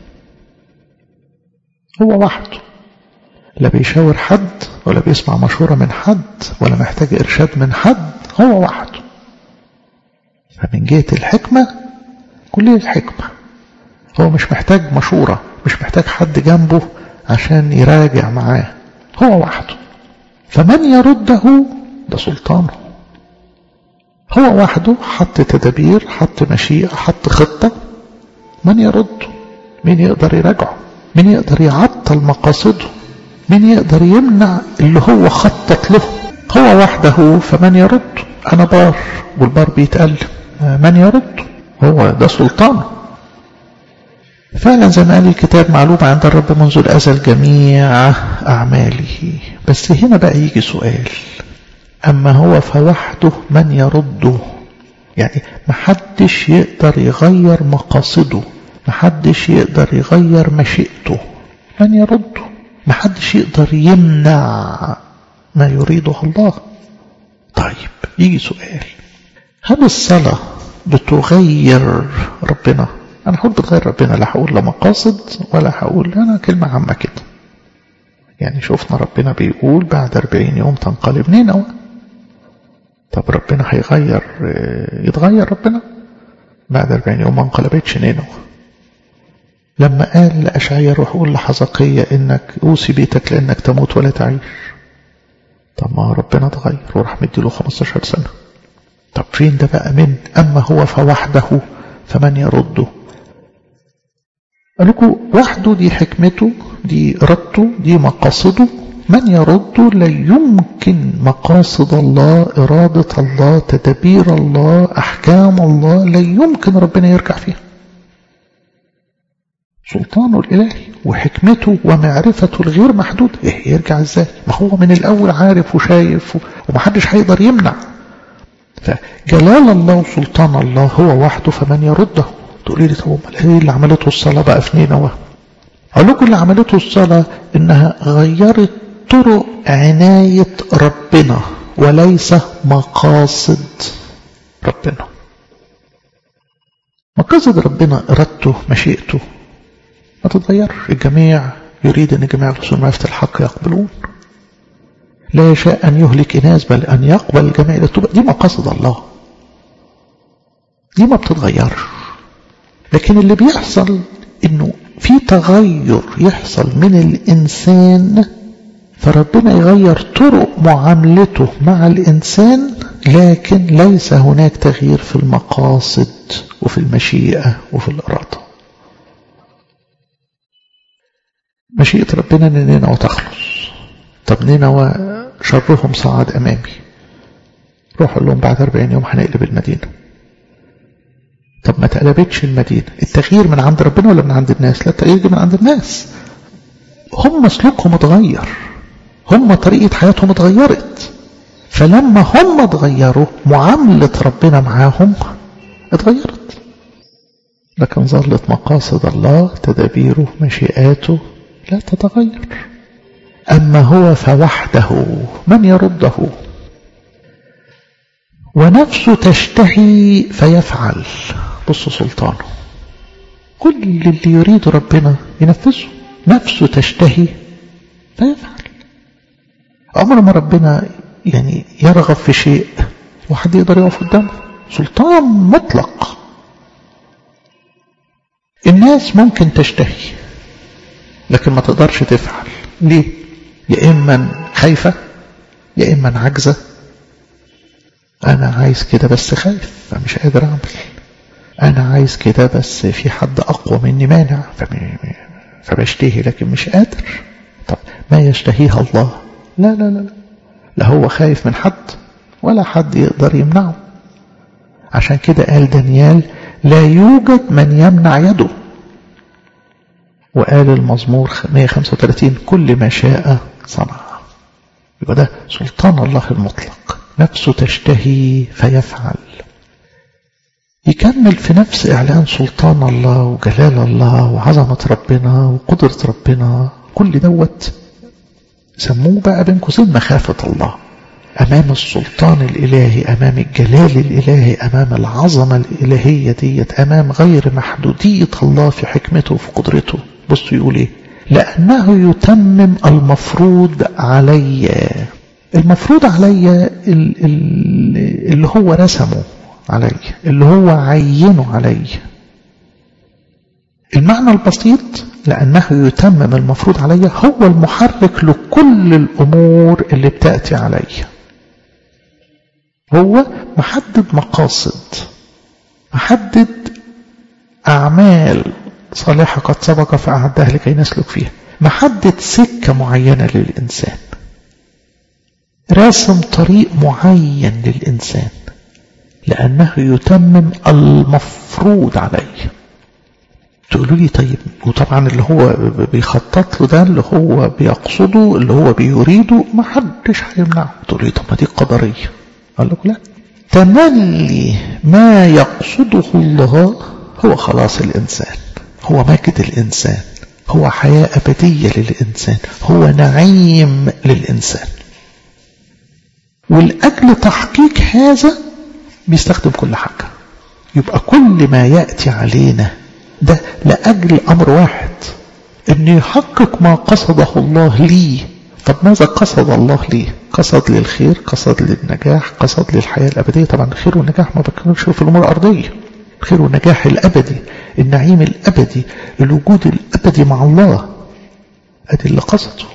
هو وحده لا بيشاور حد ولا بيسمع مشورة من حد ولا محتاج إرشاد من حد هو وحده فمن جهة الحكمة كل الحكمة هو مش محتاج مشورة مش محتاج حد جنبه عشان يراجع معاه هو وحده فمن يرده ده سلطانه هو وحده حط تدابير حط مشيئة حط خطة من يرده مين يقدر يراجعه مين يقدر يعطل مقاصده مين يقدر يمنع اللي هو خطط له هو وحده فمن يرد أنا بار والبار بيتقل من يرد هو ده سلطانه فعلا زي ما قال الكتاب معلومة عند الرب منذ الأزل جميع أعماله بس هنا بقى يجي سؤال أما هو فوحده من يرده يعني محدش يقدر يغير مقاصده محدش يقدر يغير مشيئته من يرده محدش يقدر يمنع ما يريده الله طيب يجي سؤال هل الصلاة بتغير ربنا أنا هقول بتغير ربنا لا هقول لا مقاصد ولا هقول أنا كلمة عامة كده يعني شفنا ربنا بيقول بعد أربعين يوم تنقلب نينوى طب ربنا هيغير يتغير ربنا بعد أربعين يوم ما انقلبتش نينوى لما قال لأشعيا روح قول لحزقية إنك أوصي بيتك لأنك تموت ولا تعيش طب ما ربنا اتغير وراح مديله 15 سنة طب فين ده بقى من أما هو فوحده فمن يرده قال لكم وحده دي حكمته دي إرادته دي مقاصده من يرده لا يمكن مقاصد الله إرادة الله تدبير الله أحكام الله لا يمكن ربنا يرجع فيها سلطانه الإلهي وحكمته ومعرفته الغير محدود إيه يرجع إزاي ما هو من الأول عارف وشايف ومحدش هيقدر يمنع فجلال الله وسلطان الله هو وحده فمن يرده تقولي لي طب ايه اللي عملته الصلاة بقى في نينوى أقول لكم اللي عملته الصلاة إنها غيرت طرق عناية ربنا وليس مقاصد ربنا مقاصد ربنا إرادته مشيئته ما تتغيرش الجميع يريد أن جميع الرسل معرفة الحق يقبلون لا يشاء أن يهلك إناس بل أن يقبل الجميع إلى التوبة دي مقاصد الله دي ما بتتغيرش لكن اللي بيحصل انه في تغير يحصل من الانسان فربنا يغير طرق معاملته مع الانسان لكن ليس هناك تغيير في المقاصد وفي المشيئة وفي الإرادة مشيئة ربنا ان نينوى تخلص طب نينوى شرهم صعد أمامي روح لهم بعد 40 يوم هنقلب المدينة طب ما تقلبتش المدينة التغيير من عند ربنا ولا من عند الناس لا التغيير من عند الناس هم سلوكهم اتغير هم طريقة حياتهم اتغيرت فلما هم اتغيروا معاملة ربنا معاهم اتغيرت لكن ظلت مقاصد الله تدابيره مشيئاته لا تتغير أما هو فوحده من يرده ونفسه تشتهي فيفعل بص سلطانه كل اللي يريد ربنا ينفذه نفسه تشتهي فيفعل عمر ما ربنا يعني يرغب في شيء وحد يقدر يقف قدامه سلطان مطلق الناس ممكن تشتهي لكن ما تقدرش تفعل ليه يا إما خايفة يا إما عاجزة أنا عايز كده بس خايف فمش قادر أعمل أنا عايز كده بس في حد أقوى مني مانع فبشتهي لكن مش قادر طب ما يشتهيها الله لا لا لا لا هو خايف من حد ولا حد يقدر يمنعه عشان كده قال دانيال لا يوجد من يمنع يده وقال المزمور 135 كل ما شاء صنع يبقى ده سلطان الله المطلق نفسه تشتهي فيفعل يكمل في نفس إعلان سلطان الله وجلال الله وعظمة ربنا وقدرة ربنا كل دوت سموه بقى بين قوسين مخافة الله أمام السلطان الإلهي أمام الجلال الإلهي أمام العظمة الإلهية ديت أمام غير محدودية الله في حكمته وفي قدرته بصوا يقول إيه لأنه يتمم المفروض علي المفروض علي اللي هو رسمه علي اللي هو عينه علي المعنى البسيط لأنه يتمم المفروض علي هو المحرك لكل الأمور اللي بتأتي علي هو محدد مقاصد محدد أعمال صالحة قد سبق فأعدها لكي نسلك فيها محدد سكة معينة للإنسان راسم طريق معين للإنسان لأنه يتمم المفروض عليه تقولوا لي طيب وطبعا اللي هو بيخطط له ده اللي هو بيقصده اللي هو بيريده ما حدش هيمنعه تقول لي طب ما دي قدرية قال لك لا تملي ما يقصده الله هو خلاص الإنسان هو مجد الإنسان هو حياة أبدية للإنسان هو نعيم للإنسان ولأجل تحقيق هذا بيستخدم كل حاجة يبقى كل ما يأتي علينا ده لأجل أمر واحد أن يحقق ما قصده الله لي طب ماذا قصد الله لي قصد للخير قصد للنجاح قصد للحياة الأبدية طبعا الخير والنجاح ما بتكلمش في الأمور الأرضية الخير والنجاح الأبدي النعيم الأبدي الوجود الأبدي مع الله أدي اللي قصده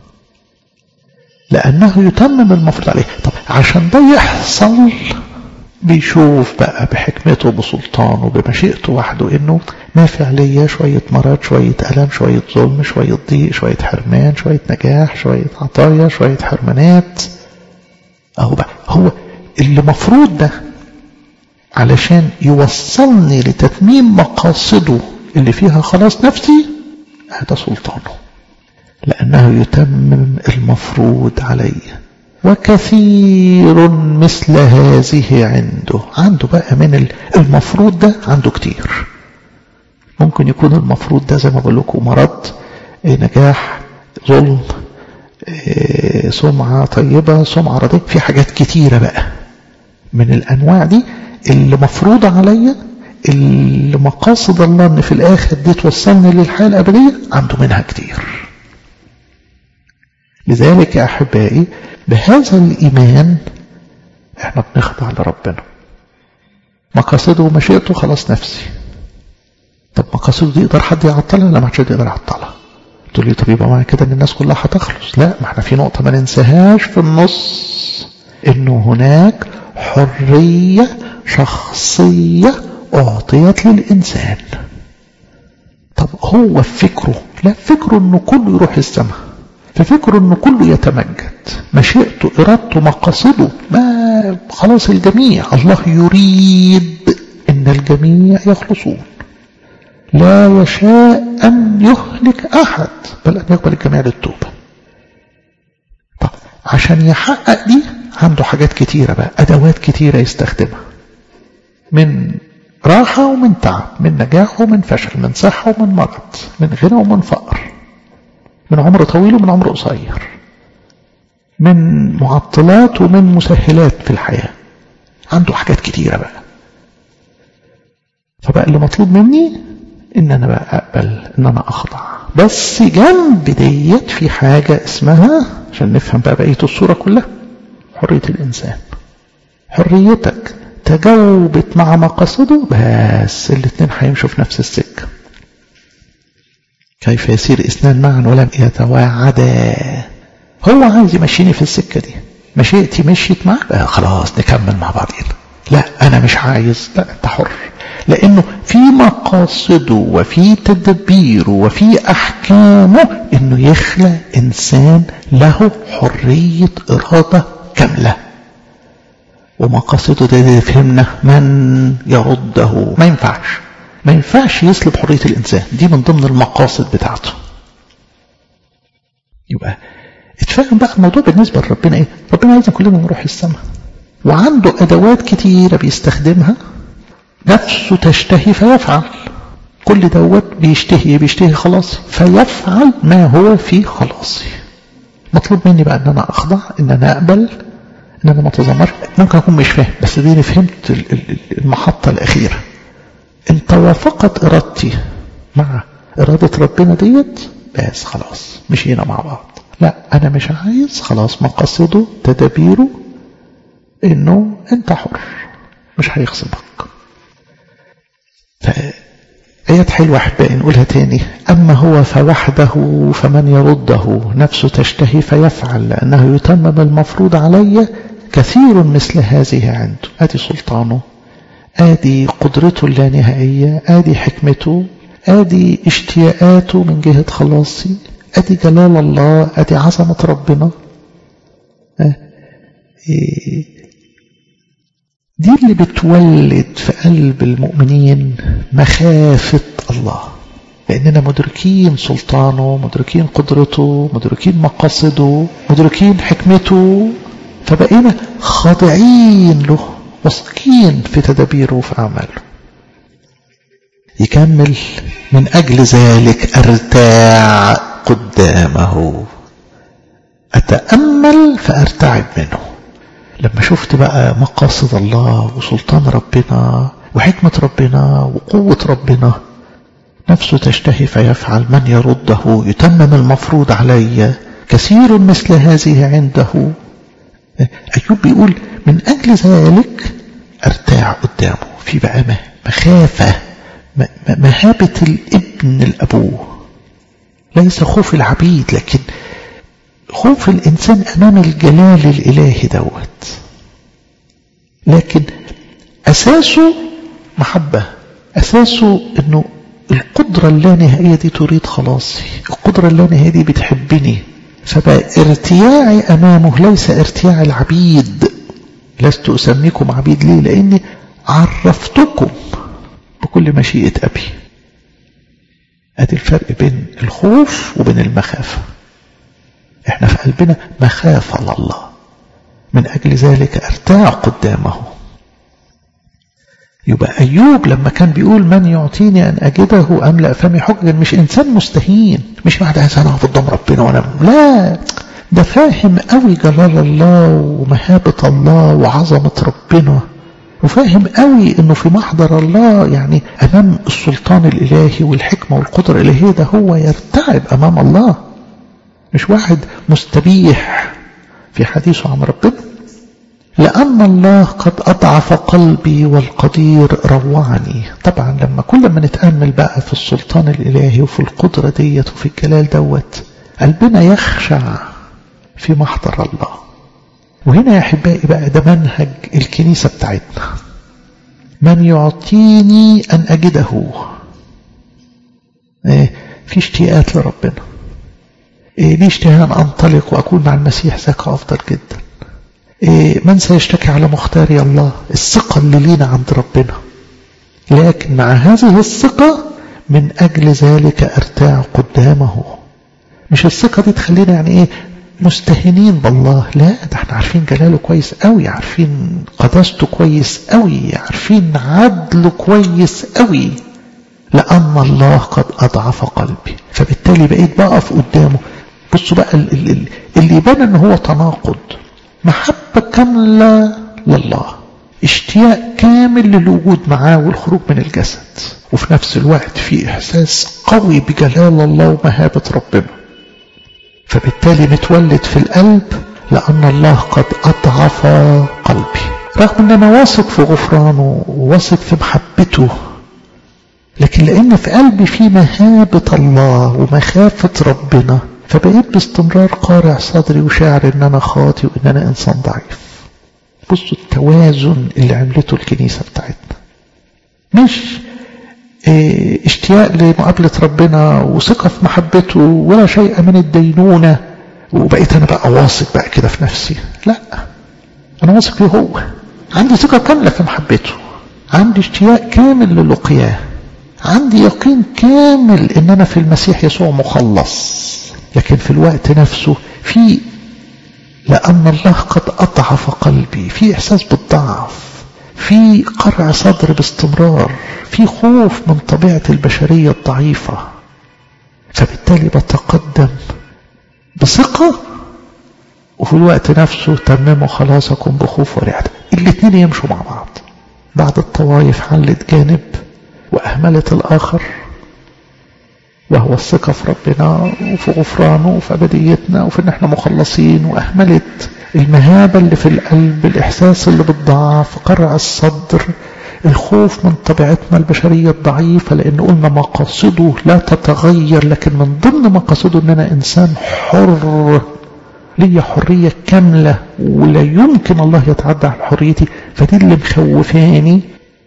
لأنه يتمم المفروض عليه طب عشان ده يحصل بيشوف بقى بحكمته بسلطانه بمشيئته وحده انه نافع ليا شوية مرض شوية ألم شوية ظلم شوية ضيق شوية حرمان شوية نجاح شوية عطايا شوية حرمانات اهو بقى هو اللي مفروض ده علشان يوصلني لتتميم مقاصده اللي فيها خلاص نفسي هذا سلطانه لأنه يتمم المفروض علي وكثير مثل هذه عنده عنده بقى من المفروض ده عنده كتير ممكن يكون المفروض ده زي ما بقول لكم مرض نجاح ظلم سمعة طيبة سمعة رضية في حاجات كتيرة بقى من الأنواع دي اللي مفروضة عليا اللي مقاصد الله ان في الاخر دي توصلني للحياة الابدية عنده منها كتير لذلك يا أحبائي بهذا الإيمان احنا بنخضع لربنا مقاصده ومشيئته خلاص نفسي طب مقاصده دي يقدر حد يعطلها لا ما حدش يقدر يعطلها تقول لي طب يبقى معنى كده ان الناس كلها هتخلص لا ما احنا في نقطه ما ننساهاش في النص انه هناك حريه شخصيه اعطيت للانسان طب هو في فكره لا فكره انه كله يروح السماء ففكره انه كله يتمجد مشيئته ارادته مقاصده ما خلاص الجميع الله يريد ان الجميع يخلصون لا يشاء ان يهلك احد بل ان يقبل الجميع للتوبه طب عشان يحقق دي عنده حاجات كتيره بقى ادوات كتيره يستخدمها من راحه ومن تعب من نجاح ومن فشل من صحه ومن مرض من غنى ومن فقر من عمر طويل ومن عمر قصير من معطلات ومن مسهلات في الحياة عنده حاجات كتيرة بقى فبقى اللي مطلوب مني ان انا بقى اقبل ان انا اخضع بس جنب ديت في حاجة اسمها عشان نفهم بقى بقية الصورة كلها حرية الانسان حريتك تجاوبت مع مقاصده بس الاتنين هيمشوا في نفس السكه كيف يسير اثنان معا ولم يتواعدا هو عايز يمشيني في السكة دي مشيئتي مشيت معاه آه خلاص نكمل مع بعضين لا أنا مش عايز لا أنت حر لأنه في مقاصده وفي تدبيره وفي أحكامه إنه يخلق إنسان له حرية إرادة كاملة ومقاصده ده فهمنا من يرده ما ينفعش ما ينفعش يسلب حرية الإنسان دي من ضمن المقاصد بتاعته يبقى اتفهم بقى الموضوع بالنسبة لربنا ايه ربنا عايزنا كلنا نروح السماء وعنده أدوات كتيرة بيستخدمها نفسه تشتهي فيفعل كل دوت بيشتهي بيشتهي خلاص فيفعل ما هو في خلاصي مطلوب مني بقى ان انا اخضع ان انا اقبل ان انا ما اتذمرش ممكن اكون مش فاهم بس دي فهمت المحطة الاخيرة ان توافقت ارادتي مع ارادة ربنا ديت بس خلاص مشينا مع بعض لا انا مش عايز خلاص مقصده تدابيره انه انت حر مش هيغصبك آيات حلوة أحبائي نقولها تاني أما هو فوحده فمن يرده نفسه تشتهي فيفعل لأنه يتمم المفروض علي كثير مثل هذه عنده آدي سلطانه آدي قدرته اللانهائية آدي حكمته آدي اشتياقاته من جهة خلاصي آدي جلال الله آدي عظمة ربنا دي اللي بتولد في قلب المؤمنين مخافة الله لأننا مدركين سلطانه مدركين قدرته مدركين مقاصده مدركين حكمته فبقينا خاضعين له واثقين في تدابيره وفي أعماله يكمل من أجل ذلك أرتاع قدامه أتأمل فأرتعب منه لما شفت بقى مقاصد الله وسلطان ربنا وحكمة ربنا وقوة ربنا نفسه تشتهي فيفعل من يرده يتمم المفروض علي كثير مثل هذه عنده أيوب بيقول من أجل ذلك أرتاع قدامه في بقى مخافة مهابة الابن الأبوه ليس خوف العبيد لكن خوف الإنسان أمام الجلال الإلهي دوت لكن أساسه محبة أساسه أنه القدرة اللانهائية دي تريد خلاصي القدرة اللانهائية دي بتحبني فبقى ارتياعي أمامه ليس ارتياع العبيد لست أسميكم عبيد ليه لأني عرفتكم بكل مشيئة أبي أدي الفرق بين الخوف وبين المخافة احنا في قلبنا مخافة لله من أجل ذلك ارتاع قدامه يبقى أيوب لما كان بيقول من يعطيني أن أجده أملأ فمي حججا مش إنسان مستهين مش واحد إنسان أقف قدام ربنا وأنا لا ده فاهم قوي جلال الله ومهابة الله وعظمة ربنا وفاهم قوي انه في محضر الله يعني امام السلطان الالهي والحكمة والقدرة الالهية ده هو يرتعب امام الله مش واحد مستبيح في حديثه عن ربنا لأن الله قد أضعف قلبي والقدير روعني طبعا لما كل ما نتأمل بقى في السلطان الإلهي وفي القدرة ديت وفي الجلال دوت قلبنا يخشع في محضر الله وهنا يا أحبائي بقى ده منهج الكنيسة بتاعتنا من يعطيني أن أجده إيه في اشتياقات لربنا إيه لي اشتهاء أن أنطلق وأكون مع المسيح ذاك أفضل جدا إيه من سيشتكي على مختاري الله الثقة اللي لينا عند ربنا لكن مع هذه الثقة من أجل ذلك أرتاع قدامه مش الثقة دي تخلينا يعني إيه مستهينين بالله لا ده احنا عارفين جلاله كويس قوي عارفين قداسته كويس قوي عارفين عدله كويس قوي لأن الله قد أضعف قلبي فبالتالي بقيت بقف قدامه بصوا بقى اللي يبان ان هو تناقض محبة كاملة لله اشتياق كامل للوجود معاه والخروج من الجسد وفي نفس الوقت في إحساس قوي بجلال الله ومهابة ربنا فبالتالي متولد في القلب لأن الله قد أضعف قلبي رغم أن أنا واثق في غفرانه وواثق في محبته لكن لأن في قلبي في مهابة الله ومخافة ربنا فبقيت باستمرار قارع صدري وشاعر ان انا خاطي وان انا انسان ضعيف بصوا التوازن اللي عملته الكنيسة بتاعتنا مش اه اشتياق لمقابلة ربنا وثقة في محبته ولا شيء من الدينونة وبقيت انا بقى واثق بقى كده في نفسي لا انا واثق فيه هو عندي ثقة كاملة في محبته عندي اشتياق كامل للقياه عندي يقين كامل ان انا في المسيح يسوع مخلص لكن في الوقت نفسه في لأن الله قد أضعف قلبي في إحساس بالضعف في قرع صدر باستمرار في خوف من طبيعة البشرية الضعيفة فبالتالي بتقدم بثقة وفي الوقت نفسه تمموا خلاصكم بخوف ورعدة الاثنين يمشوا مع بعض بعد الطوائف حلت جانب وأهملت الآخر وهو الثقة في ربنا وفي غفرانه وفي أبديتنا وفي إن إحنا مخلصين وأهملت المهابة اللي في القلب الإحساس اللي بالضعف قرع الصدر الخوف من طبيعتنا البشرية الضعيفة لأن قلنا مقاصده لا تتغير لكن من ضمن مقاصده أن أنا إنسان حر لي حرية كاملة ولا يمكن الله يتعدى على حريتي فدي اللي مخوفاني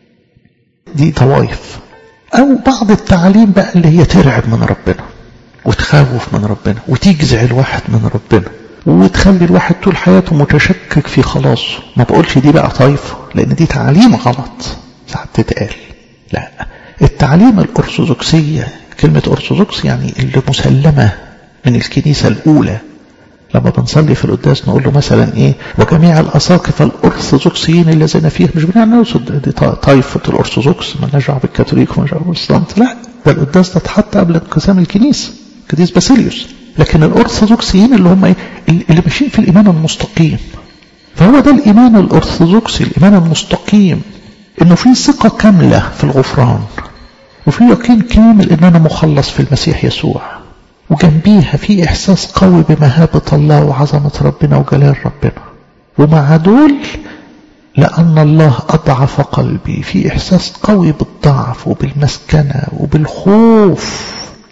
دي طوائف أو بعض التعاليم بقى اللي هي ترعب من ربنا وتخوف من ربنا وتجزع الواحد من ربنا وتخلي الواحد طول حياته متشكك في خلاصه ما بقولش دي بقى طايفة لأن دي تعاليم غلط ساعات تتقال لا التعاليم الأرثوذكسية كلمة أرثوذكس يعني اللي مسلمة من الكنيسة الأولى لما بنصلي في القداس نقول له مثلا ايه وجميع الاساقفه الارثوذكسيين الذين فيه مش بنعني نقصد دي طائفه الارثوذكس مالناش دعوه بالكاثوليك ومالناش دعوه بالبروتستانت لا ده القداس ده اتحط قبل انقسام الكنيسه قديس باسيليوس لكن الارثوذكسيين اللي هم ايه اللي ماشيين في الايمان المستقيم فهو ده الايمان الارثوذكسي الايمان المستقيم انه في ثقه كامله في الغفران وفي يقين كامل ان انا مخلص في المسيح يسوع وجنبيها في إحساس قوي بمهابة الله وعظمة ربنا وجلال ربنا ومع دول لأن الله أضعف قلبي في إحساس قوي بالضعف وبالمسكنة وبالخوف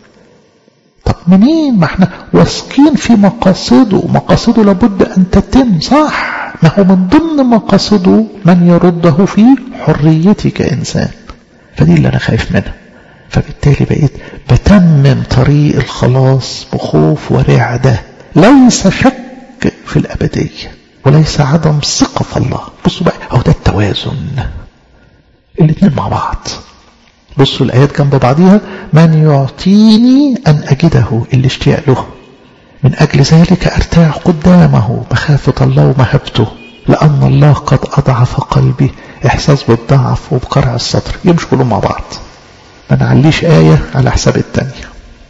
طب منين ما احنا واثقين في مقاصده مقاصده لابد أن تتم صح ما هو من ضمن مقاصده من يرده في حريتي كإنسان فدي اللي أنا خايف منها فبالتالي بقيت بتمم طريق الخلاص بخوف ورعدة ليس شك في الأبدية وليس عدم ثقة في الله بصوا بقى أو ده التوازن الاثنين مع بعض بصوا الآيات جنب بعضها من يعطيني أن أجده الاشتياق له من أجل ذلك أرتاع قدامه مخافة الله ومهبته لأن الله قد أضعف قلبي إحساس بالضعف وبقرع الصدر يمشوا كلهم مع بعض ما نعليش آية على حساب التانية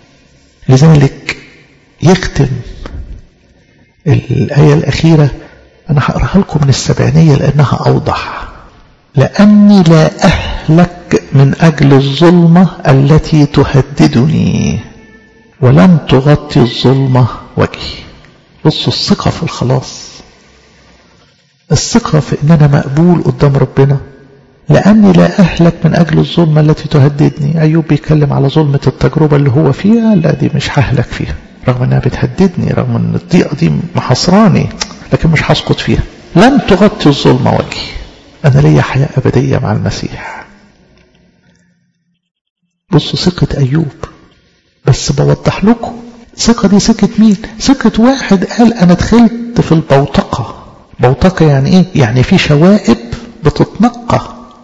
لذلك يختم الآية الأخيرة أنا هقراها لكم من السبعينية لأنها أوضح لأني لا أهلك من أجل الظلمة التي تهددني ولم تغطي الظلمة وجهي بصوا الثقة في الخلاص الثقة في ان انا مقبول قدام ربنا لاني لا اهلك من اجل الظلمة التي تهددني ايوب بيتكلم على ظلمة التجربة اللي هو فيها لا دي مش ههلك فيها رغم انها بتهددني رغم ان الضيقة دي محصراني لكن مش هسقط فيها لن تغطي الظلمة وجهي انا ليا حياة ابدية مع المسيح بصوا ثقة ايوب بس بوضح لكم ثقة دي ثقة مين ثقة واحد قال انا دخلت في البوتقة بوتقة يعني ايه يعني في شوائب بتتنقى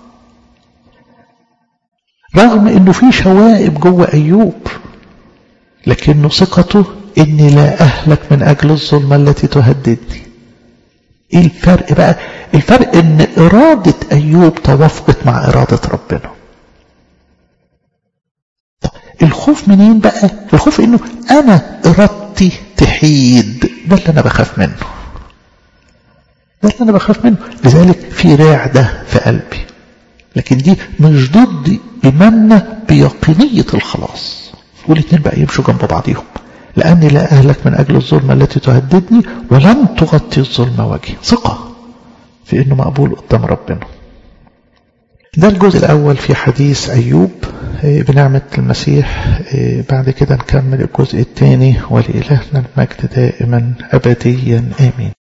رغم انه في شوائب جوه ايوب لكنه ثقته اني لا اهلك من اجل الظلمة التي تهددني ايه الفرق بقى الفرق ان ارادة ايوب توافقت مع ارادة ربنا الخوف منين بقى الخوف انه انا ارادتي تحيد ده اللي انا بخاف منه ده اللي انا بخاف منه لذلك في رعدة في قلبي لكن دي مش ضد ايماننا بيقينية الخلاص والاثنين بقى يمشوا جنب بعضيهم لاني لا اهلك من اجل الظلمة التي تهددني ولن تغطي الظلمة وجهي ثقة في انه مقبول قدام ربنا ده الجزء الأول في حديث أيوب بنعمة المسيح بعد كده نكمل الجزء الثاني ولإلهنا المجد دائما أبديا آمين